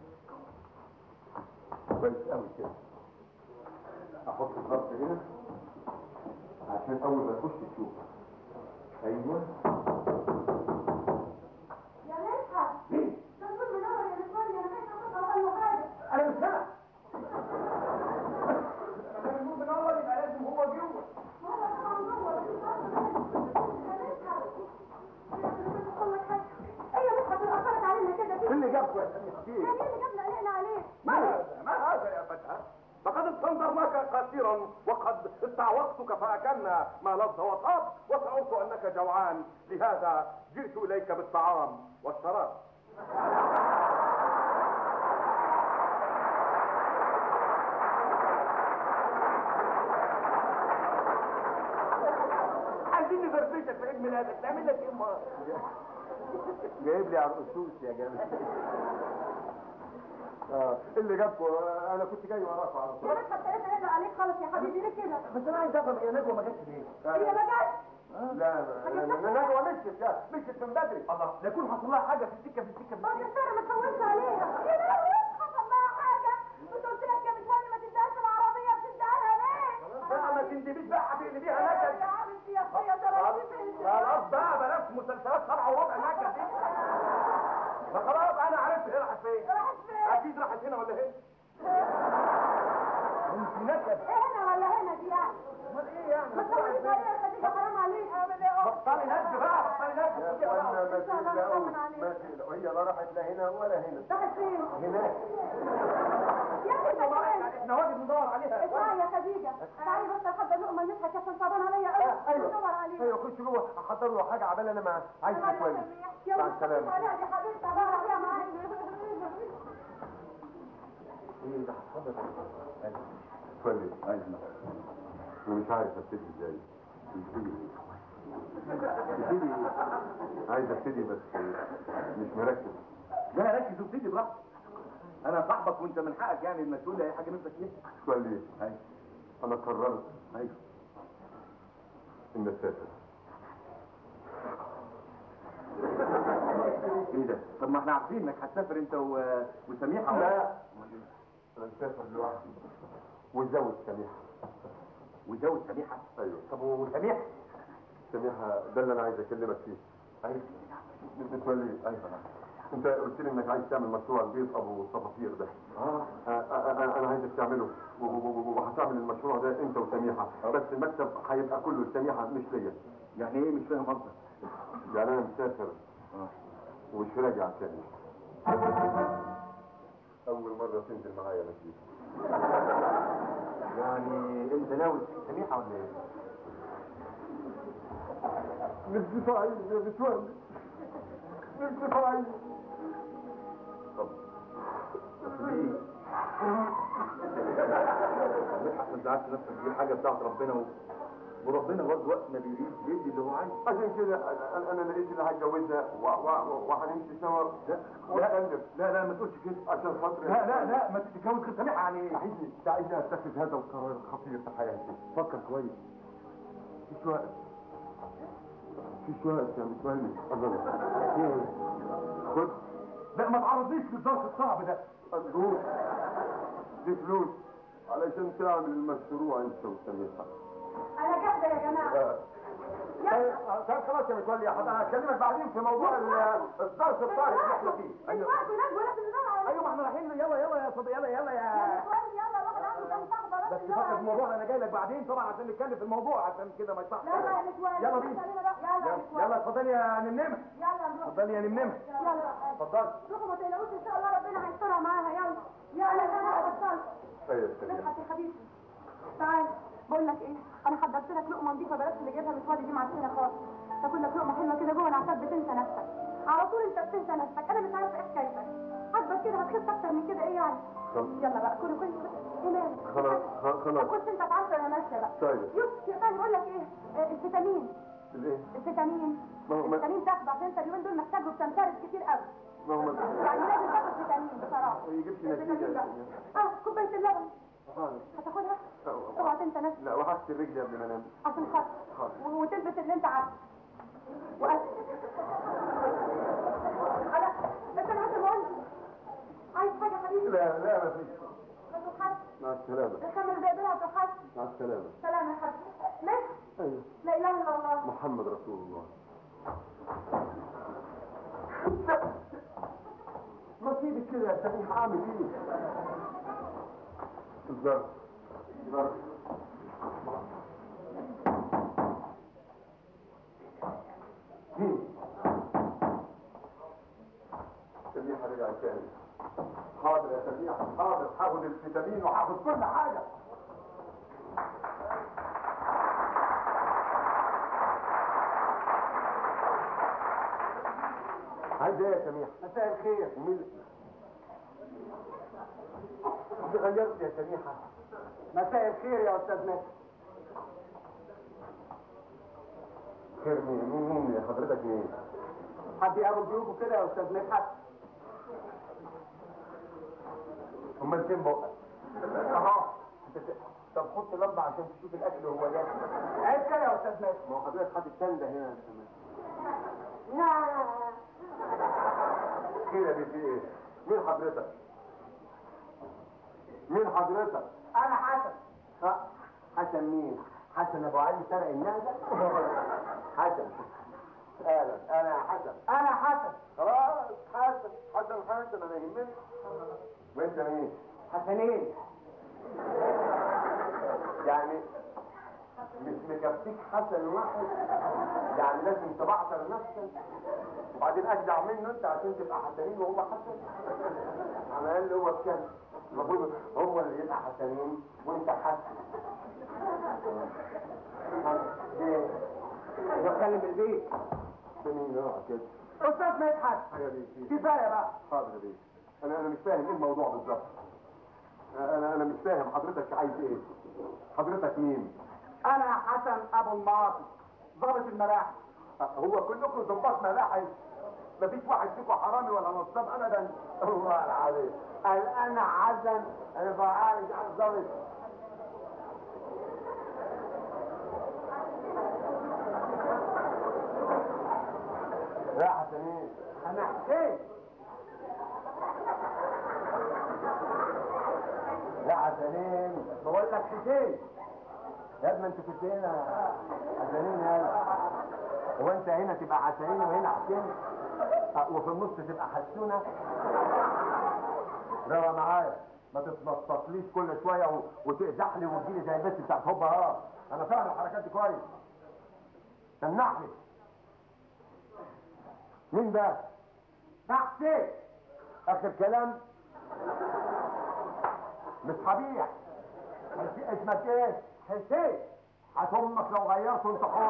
كويس قوي كده احط الظرف هنا عشان اول ما تخش تشوف ايوه يا مدحت تقول من اول يا متولي انا خايفه اخد اقل حاجه انا مش سامع انا بنقول من اول يبقى لازم هو جوه ما هو طبعا جوه يا مدحت اقول لك حاجه ايه يا مدحت اتاخرت علينا كده ايه اللي جابكوا يا سميح في يعني ايه؟ ايه اللي جابنا قلقنا عليك ما هذا ما هذا يا فتى لقد استنظرناك كثيرا وقد استعوضتك فاكلنا ما لذ وطاب وشعرت انك جوعان لهذا جئت اليك بالطعام والشراب عايزين نفرفشك في عيد ميلادك نعمل لك ايه امال جايب لي على الاسوس يا جماعه اه إيه اللي جابكوا انا كنت جاي وراكوا على يا طول مدحت ثلاثة نقلق عليك خالص يا حبيبي ليه كده؟ بس انا عايز افهم هي نجوى ما جاتش ليه؟ هي ما جاتش لا لا لا نجوى مشيت لا مشيت من بدري الله لا يكون حصل لها حاجه في السكه في السكه في بعد السكه السنة ما تحولش عليها يا لهوي حصل لها حاجة كنت قلت لك يا متولي ما تديهاش العربية بتديها لها ليه؟ بقى ما تندبيش بقى هتقلبيها بيها نكد يا حبيبتي يا اخويا ده ربي خلاص بقى بلاش مسلسلات سبعة وربع نكد دي ما خلاص انا عرفت هي راحت فين راحت فين؟ اكيد راحت هنا ولا هنا انت نكد هنا ولا هنا دي يعني امال ايه يعني ما تقولي طريقه يا خديجه حرام عليك اعمل ايه بطلي نفس بقى بطلي نفس يا اخوانا ما إن شاء الله تقلقوش نطمن عليك. ما تقلقوا هي لا راحت لا هنا ولا هنا راحت فين؟ هناك يا اخي انت كمان احنا واجب ندور عليها اسمعي يا خديجه تعالي بس لحد اللقمه نضحك عشان صعبان عليا قوي ايوه بدور عليك ايوه خش جوه احضر له حاجه عبال انا ما عايز كويس يا مع السلامه عليها دي حبيبتي الله يرحمها معاك ايه ده حضرتك كويس عايز انا مش عارف ابتدي ازاي ابتدي ابتدي عايز ابتدي بس مش مركز لا ركز وابتدي براحتك انا صاحبك وانت من حقك يعني انك تقول لي اي حاجه نفسك فيها سؤال ليه ايوه انا قررت ايوه ان اسافر ايه ده طب ما احنا عارفين انك هتسافر انت و... وسميحه لا. أمال إيه؟ انا مسافر لوحدي واتجوز سميحه وتجوز سميحه ايوه طب وسميحه سميحه ده اللي انا عايز اكلمك فيه ايوه بتقول لي ايوه انت قلت لي انك عايز تعمل مشروع البيض ابو صفافير ده اه آه، آه، آه، انا عايزك تعمله و- و- و- وهتعمل المشروع ده انت وسميحه بس المكتب هيبقى كله لسميحه مش ليا يعني ايه مش فاهم قصدك يعني انا مسافر اه ومش راجع تاني اول مره تنزل معايا نسيب يعني انت ناوي تسيب سميحه ولا ايه نفسي فاعل يا بتولي نفسي فاعل طب بس دي مدحت ما تزعلش نفسك دي حاجه بتاعت ربنا و... وربنا برضه وقت ما بيريد بيدي اللي هو عايزه عشان كده أنا- انا لقيت اللي هتجوزها و- و- وهنمشي سوا لا ونخلف لا لا ما تقولش كده عشان خاطري لا لا لا ما تتجوز غير سميحه يعني ايه ساعدني ساعدني اتخذ هذا القرار الخطير في حياتي فكر كويس مفيش وقت مفيش وقت يا متولي الله خد لا ما تعرضنيش للظرف الصعب ده الفلوس دي فلوس علشان تعمل المشروع انت وسميحه انا جاهزه يا جماعه طيب خلاص يا متولي انا هكلمك بعدين في موضوع ال- الظرف الطارئ اللي احنا فيه ايوه انتوا ناس ولازم ندور على ايوه ما احنا رايحين له. يلا يلا يا صديقي يلا يلا يا يا اخوان يلا الواحد عنده كام صاحبه بس بس ندور فكر في عليهم. الموضوع انا جاي لك بعدين طبعا عشان نتكلم في الموضوع عشان كده ما يصحش لا لا يا نسوان يلا بينا. يلا يا يلا نسوان يلا اتفضلي يا نمنمه يلا نروح اتفضلي يا نمنمه يلا اتفضلي روحوا ما تقلقوش ان شاء الله ربنا هيسترها معاها يلا يلا يا جماعه بطلت ايوه سميحه مدحت يا حبيبي تعال بقول لك ايه انا حضرت لك لقمه نضيفه بلاش اللي جايبها مش فاضي دي معفنه خالص تاكل لك لقمه حلوه كده جوه العشاء بتنسى نفسك على طول انت بتنسى نفسك انا مش عارفه ايه حكايتك حاسبك كده هتخف اكتر من كده ايه يعني خلاص. يلا بقى كل كل ايه مالك خلاص خ- خلاص كنت انت تعرف انا ماشيه بقى طيب يوسف يا خالد بقول لك ايه آه، الفيتامين الايه الفيتامين ما هو ما الفيتامين تاخده عشان انت اليومين دول محتاج بتنفرد كتير قوي ما هو ما يعني لازم تاخد فيتامين بصراحه ما يجيبش الفيتامين نتيجه بقى. اه كوبايه اللبن حاضر. هتاخدها أه. اوعى تنسى نفسك لا وحشت رجلي قبل ما انام عشان خاطر حاضر. و- وتلبس اللي انت عارفه وأس... خلاص بس انا عايزه اقول عايز حاجه يا حبيبي لا لا ما فيش ما توحش مع السلامه الخمر اللي بيقبلها ما توحش مع السلامه سلام يا حبيبي ماشي ايوه لا اله الا الله محمد رسول الله ما سيبك كده يا سميح اعمل ايه الظرف ظرف مين؟ سميح رجع تاني حاضر يا سميح حاضر هاخد الفيتامين وهاخد كل حاجه عايز ايه يا سميح؟ مساء الخير ومين اتغيرت يا سميحة مساء الخير يا استاذ مدحت خير مين مين مين يا حضرتك مين؟ حد يقابل ضيوفه كده يا استاذ مدحت امال فين بقى؟ اهو طب حط لمبة عشان تشوف الاكل وهو جاي عيب كده يا استاذ مدحت ما هو حضرتك حاطط تندة هنا يا سميح لا خير يا بيتي ايه؟ مين حضرتك؟ مين حضرتك؟ انا حسن ها حسن مين؟ حسن ابو علي سرق النهجة؟ حسن اهلا انا حسن انا حسن خلاص حسن حسن حسن انا يهمني وانت مين؟ حسنين يعني مش مكفيك حسن واحد يعني لازم تبعتر نفسك وبعدين اجدع منه انت عشان تبقى حسنين وهو حسن على الاقل هو كان المفروض هو اللي يبقى حسنين وانت حسن ايه نتكلم البيت سنين اه كده استاذ مدحت يا بيه كفايه بقى حاضر يا بيه انا انا مش فاهم ايه الموضوع بالظبط انا انا مش فاهم حضرتك عايز ايه حضرتك مين انا حسن ابو المعاصي ضابط المباحث هو كلكم ظباط ملاحظ مفيش واحد فيكم حرامي ولا نصاب ابدا الله العظيم قال انا عزم انا بعالج عن ظابط يا حسنين انا حسين يا حسنين بقول لك حسين يا ابني انت كنت هنا حسنين يا هو انت هنا تبقى حسنين وهنا حسين اه، وفي النص تبقى حسونه روى معايا ما تتنططليش كل شويه و- وتقزح لي وتجيلي زي البس بتاعت هوبا اه انا فاهم الحركات دي كويس سمعني مين ده؟ ده حسين اخر كلام مش حبيح اسمك ايه؟ حسين هتمك لو غيرت انت حر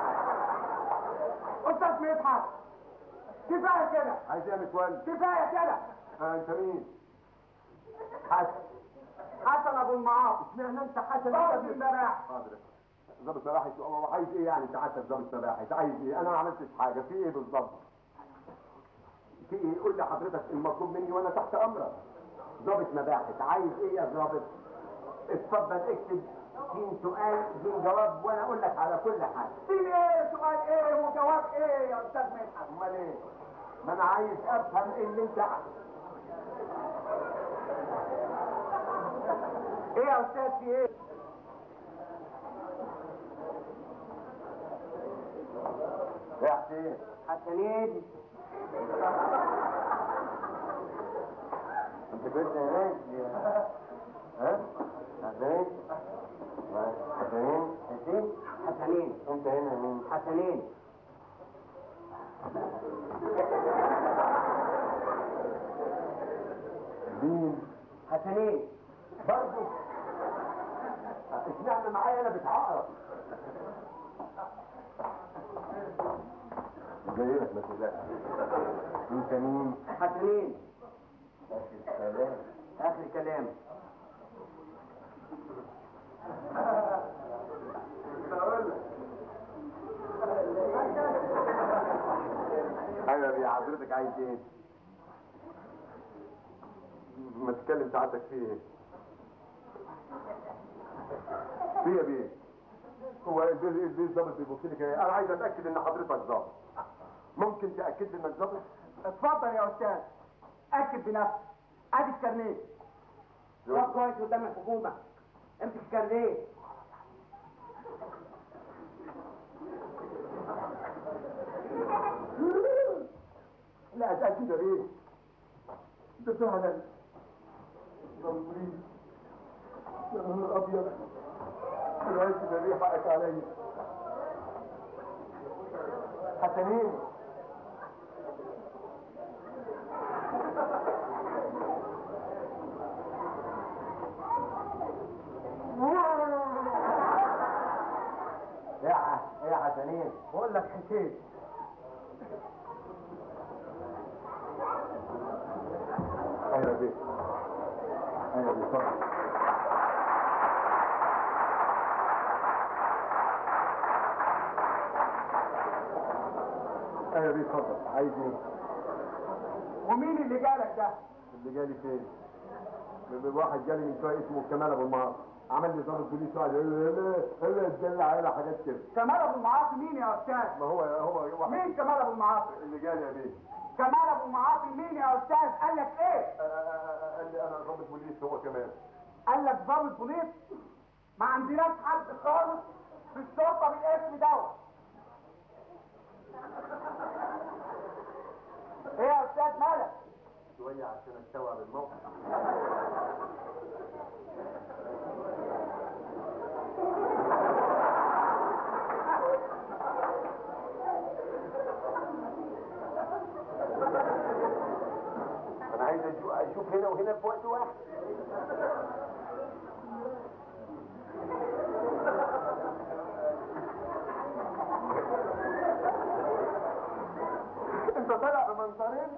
استاذ مدحت كفايه كده عايز ايه يا متولي؟ كفايه كده اه انت مين؟ حسن حسن ابو المعاصي اشمعنى انت حسن ضابط انت مين؟ المباحث حاضر ضابط مباحث هو عايز ايه يعني انت حسن ضابط مباحث عايز ايه؟ انا ما عملتش حاجه في ايه بالظبط؟ في ايه؟ قول لي حضرتك المطلوب مني وانا تحت امرك ضابط مباحث عايز ايه يا ضابط؟ اتفضل اكتب سين سؤال سين جواب وانا اقول لك على كل حاجه في ايه سؤال ايه وجواب ايه يا استاذ مدحت امال ايه؟ ما انا عايز افهم ايه اللي انت ايه يا استاذ في ايه يا حسين حسنين انت كنت هناك ها؟ حسين؟ حسين؟ حسين؟ حسنين انت هنا مين؟ حسنين مين؟ حسنين برضه اشمعنى معايا انا بتعقرب جاي لك ما تقلقش انت مين؟ حسنين اخر كلام اخر كلام ايوه يا حضرتك عايز ايه؟ ما تتكلم ساعتك في ايه؟ في يا بيه هو البيه البيه الظابط بيبص لي كده انا عايز اتاكد ان حضرتك ظابط ممكن تاكد لي انك ظابط؟ اتفضل يا استاذ اكد بنفسك ادي الكارنيه روح كويس قدام الحكومه امسك الكارنيه لا اتاكد يا بيه ده فعلا ضروري يا نهار ابيض انا اسف يا بيه حقك عليا حسنين يا ح- يا حسنين بقول لك حسين ايوه يا بيه ايوه يا بيه اتفضل ايوه يا بيه اتفضل عايز ايه؟ ومين اللي جالك ده اللي جالي فين؟ من واحد جالي من شويه اسمه كمال ابو المعاصي عمل لي ضابط بوليس وقعد يقول لي لا لا اتدلع على حاجات كده كمال ابو المعاصي مين يا استاذ ما هو هو واحد مين كمال ابو المعاصي اللي جالي يا بيه كمال ابو المعاصي مين يا استاذ قال لك ايه آه، آه، آه، قال لي انا ضابط بوليس هو كمان قال لك ضابط بوليس ما عندناش حد خالص في الشرطه بالاسم دوت ايه يا استاذ مالك شويه عشان استوعب الموقف هنا وهنا في وقت واحد انت طالع بمنظرين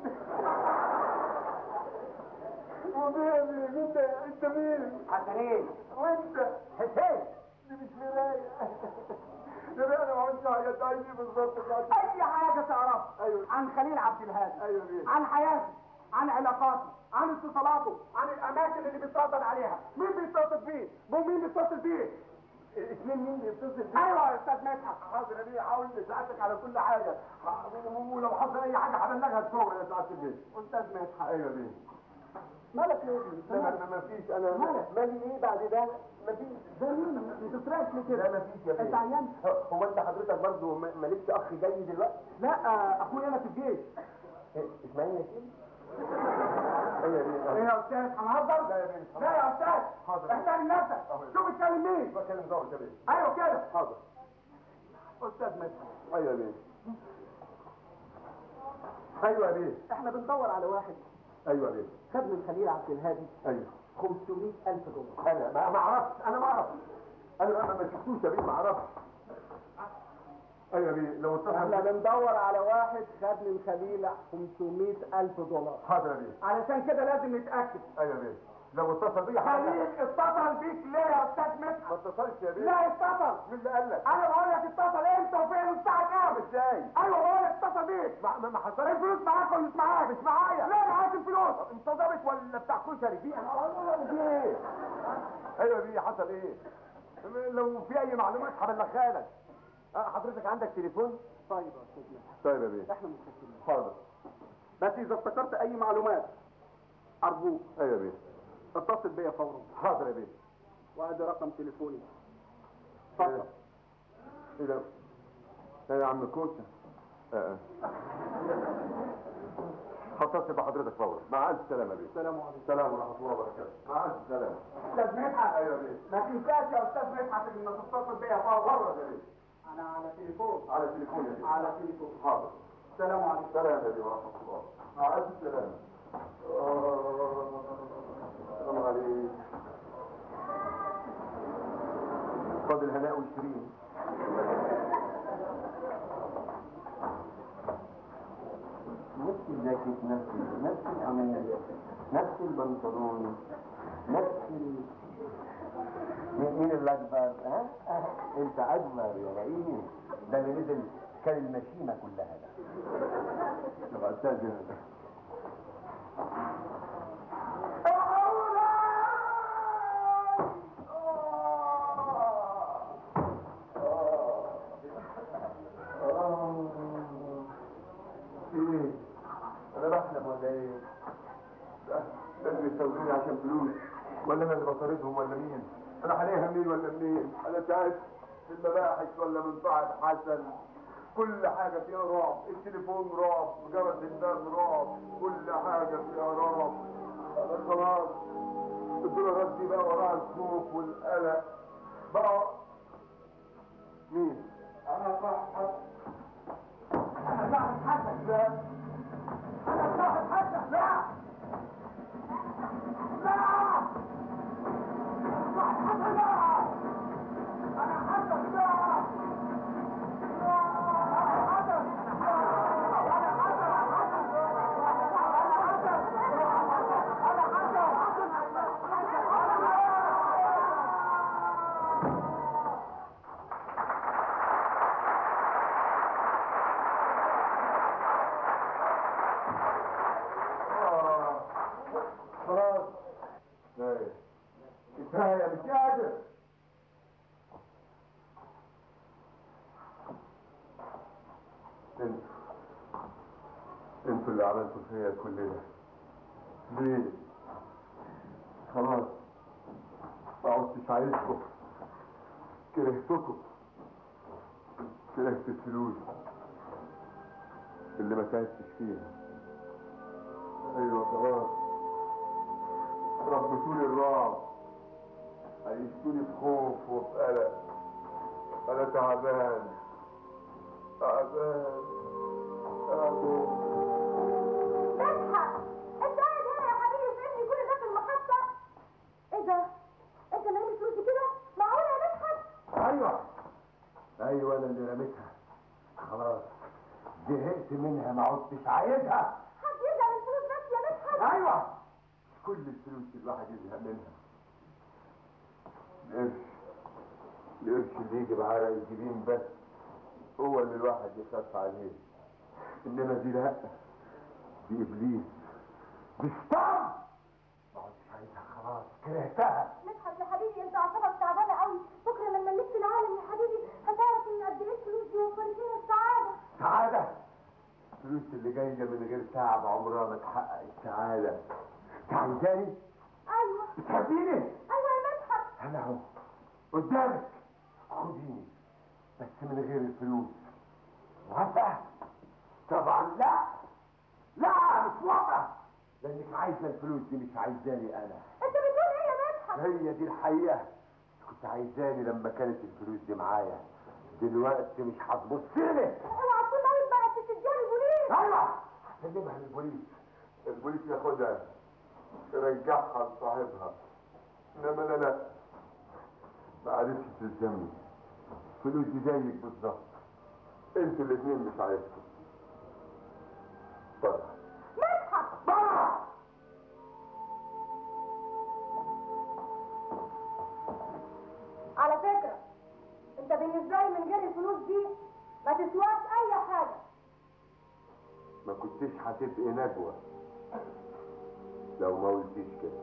ومين مين ده انت مين حسنين وانت حسين دي مش مرايه ده بقى انا ما عملتش حاجه تعيني بالظبط كده اي حاجه تعرفها ايوه عن خليل عبد الهادي ايوه بيه عن حياته عن علاقاته عن اتصالاته عن الاماكن اللي بيتصل عليها مين بيتصل فيه مو مين بيتصل فيه اثنين مين بيتصل بيه ايوه يا استاذ مدحت حاضر يا بيه حاول نساعدك على كل حاجه ولو حصل اي حاجه هبلغها الشغل يا سعاده البيه استاذ مدحت ايوه بيه مالك ليه لا ما ما فيش انا مالك؟ مالي ايه بعد ده ما فيش زي مين ما تسرقش ليه لا كده ما فيش يا انت بيه عيان هو انت حضرتك برضه ما- مالكش اخ جاي دلوقتي لا آه، اخويا انا في الجيش إيه، اسماعيل ياسين ايوه يا بيه ايه يا استاذ هنهزر لا يا بيه لا يا استاذ حاضر. احترم نفسك أهو. شوف اتكلم مين بكلم ضابط يا بيه ايوه كده حاضر استاذ مدحت ايوه يا بيه ايوه يا بيه احنا بندور على واحد ايوه يا بيه خد من خليل عبد الهادي ايوه 500 الف دولار انا ما ما اعرفش انا ما اعرفش انا انا ما شفتوش يا بيه ما اعرفش ايوه يا بيه لو احنا اتصل بندور على واحد خد من خليل 500 الف دولار حاضر يا بيه علشان كده لازم نتاكد ايوه يا بيه لو اتصل بيا خليل اتصل بيك ليه يا استاذ ما مدحت اتصلش يا بيه لا اتصل مين اللي قال لك انا بقول لك اتصل امتى وفين والساعه كام ازاي ايوه بقول لك اتصل بيك ما ما- ما حصلش الفلوس معاك ولا مش معاك مش معايا لا معاك الفلوس انت ضابط ولا بتاع كشري في في ايه ايوه يا بيه حصل ايه لو في اي معلومات هبلغها لك أه، حضرتك عندك تليفون طيب يا استاذ مدحت طيب يا بيه احنا متشكرين حاضر بس اذا افتكرت اي معلومات ارجوك ايوه يا بيه اتصل بيا فورا حاضر يا بيه وادي رقم تليفوني اتفضل ايه ده لا يا عم كوسه اه اه هتصل بحضرتك فورا مع الف سلامه يا بيه السلام عليكم السلام ورحمه الله وبركاته مع الف سلامه استاذ مدحت ايوه يا بيه ما تنساش يا استاذ مدحت انك تتصل بيا فورا فورا يا بيه انا على تليفون على التليفون يا بيه على تليفون حاضر السلام عليكم سلام يا بيه ورحمه الله مع الف سلامه آه، السلام عليكم فاضل هناء وشيرين نفس الجاكيت نفس نفس القميص نفس البنطلون نفس ال... مين مين اللي اكبر ها؟ انت اجمل يا رئيس ده اللي نزل كان المشيمه كلها ده يبقى استاذ ايه انا بحلم ولا ايه ده ده اللي بيستخدموني عشان فلوس ولا انا اللي بطاردهم ولا مين انا عليها مين ولا منين انا تعبت في المباحث ولا من صاحب حسن كل حاجة فيها رعب التليفون رعب جرس الباب رعب كل حاجة فيها رعب أنا خلاص الدولارات دي بقى وراها الخوف والقلق بقى مين؟ أنا صاحب انا صاحب حسن لا انا صاحب حسن لا لا صاحب حسن لا انا حسن لا لا انا حسن انا حسن آه. خلاص كفاية كفاية مش قادر انتوا انتوا اللي عملتوا فيا كل ده ليه؟ خلاص ما عدتش عايزكم كرهتكم كرهت الفلوس اللي ما تعبتش فيها ايوه خلاص ربتوني الرعب عيشتوني بخوف وفي قلق انا تعبان تعبان تعبان مدحت انت قاعد هنا يا حبيبي سيبني كل ايوه ايوه انا اللي رميتها خلاص زهقت منها ما عدتش عايزها حد يزعل الفلوس بس يا مدحت ايوه كل الفلوس الواحد يزهق منها القرش القرش اللي يجي بعرق الجبين بس هو اللي الواحد يخاف عليه انما دي لا دي ابليس دي شيطان ما عدتش عايزها خلاص كرهتها مدحت يا حبيبي انت اعصابك تعبانه قوي بكره لما نلف العالم يا حبيبي هتعرف ان قد ايه الفلوس دي وفرت لنا السعاده سعادة الفلوس اللي جاية من غير تعب عمرها ما تحقق السعادة تعيداني ايوه بتحبيني ايوه يا مدحت انا اهو قدامك خديني بس من غير الفلوس موافقة طبعا لا لا مش موافقة لانك عايزة الفلوس دي مش عايزاني انا انت بتقول ايه يا مدحت هي دي الحقيقة كنت عايزاني لما كانت الفلوس دي معايا دلوقتي مش هتبصيلي اوعى تكون ناوي بقى تسجلي البوليس ايوه هسلمها للبوليس البوليس ياخدها يرجعها لصاحبها انما انا لا ما عرفتش تلزمني فلوسي زيك بالظبط انتوا الاثنين مش عايزكم بره مدحت بره على فكره انت بالنسبه لي من غير الفلوس دي ما تسواش اي حاجه ما كنتش هتبقي نجوى لو ما قلتيش كده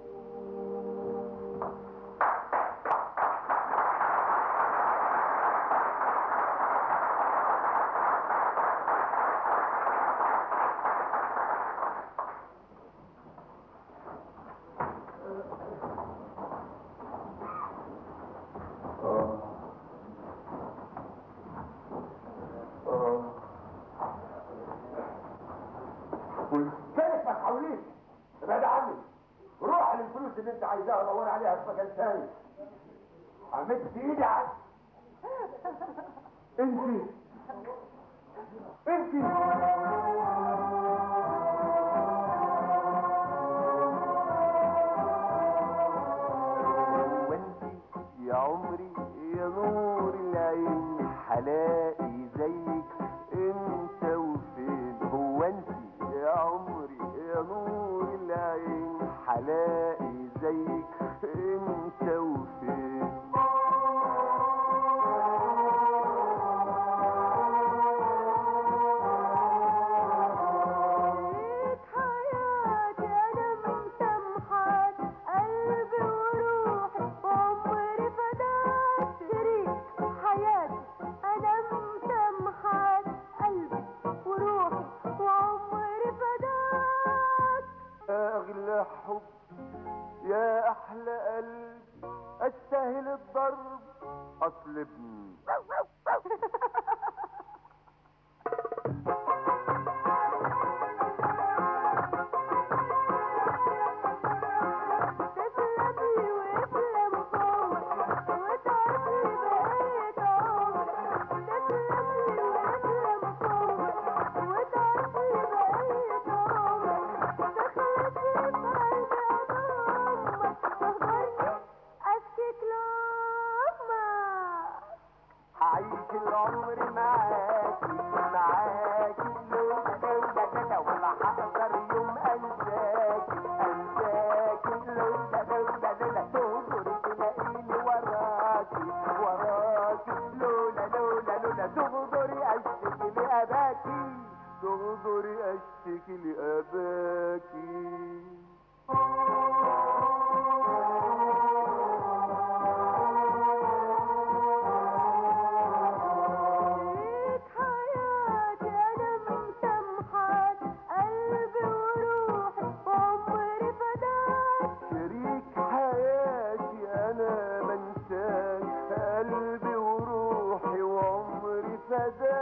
آه. آه. والثالث ما تحاوليش ابعد عني روح للفلوس اللي انت عايزاها دور عليها في مكان تاني عملت ايدي عنك انت انت وانتي يا عمري يا نور العين حلاقي زيك انت وفين هو انتي يا عمري يا نور العين حلاقي زيك انت وفين شريك حياتي انا مسامحاك قلبي وروحي وعمري فداك شريك حياتي انا مسامحاك قلبي وروحي وعمري فداك اغلى حب يا احلى قلب استاهل الضرب اصل ابن تسلم لي واسلم صوتي وتعب لي بقيت عمري تسلم لي واسلم صوتي وتعب لي بقيت عمري دخلت لي في قلبي أضمك تهجرني أشكيك لأمك هعيش العمر معاكي معاكي لولا لولا كده ولا هقدر يوم انساكي انساكي لولا لولا لولا تهجري تلاقيني وراكي وراكي لولا لولا لولا تغدري اشتكي لاباكي تغدري اشتكي لاباكي شريك حياتي أنا مسامحاك قلبي وروحي وعمري فداك شريك حياتي انا منساك قلبي وروحي وعمري فداك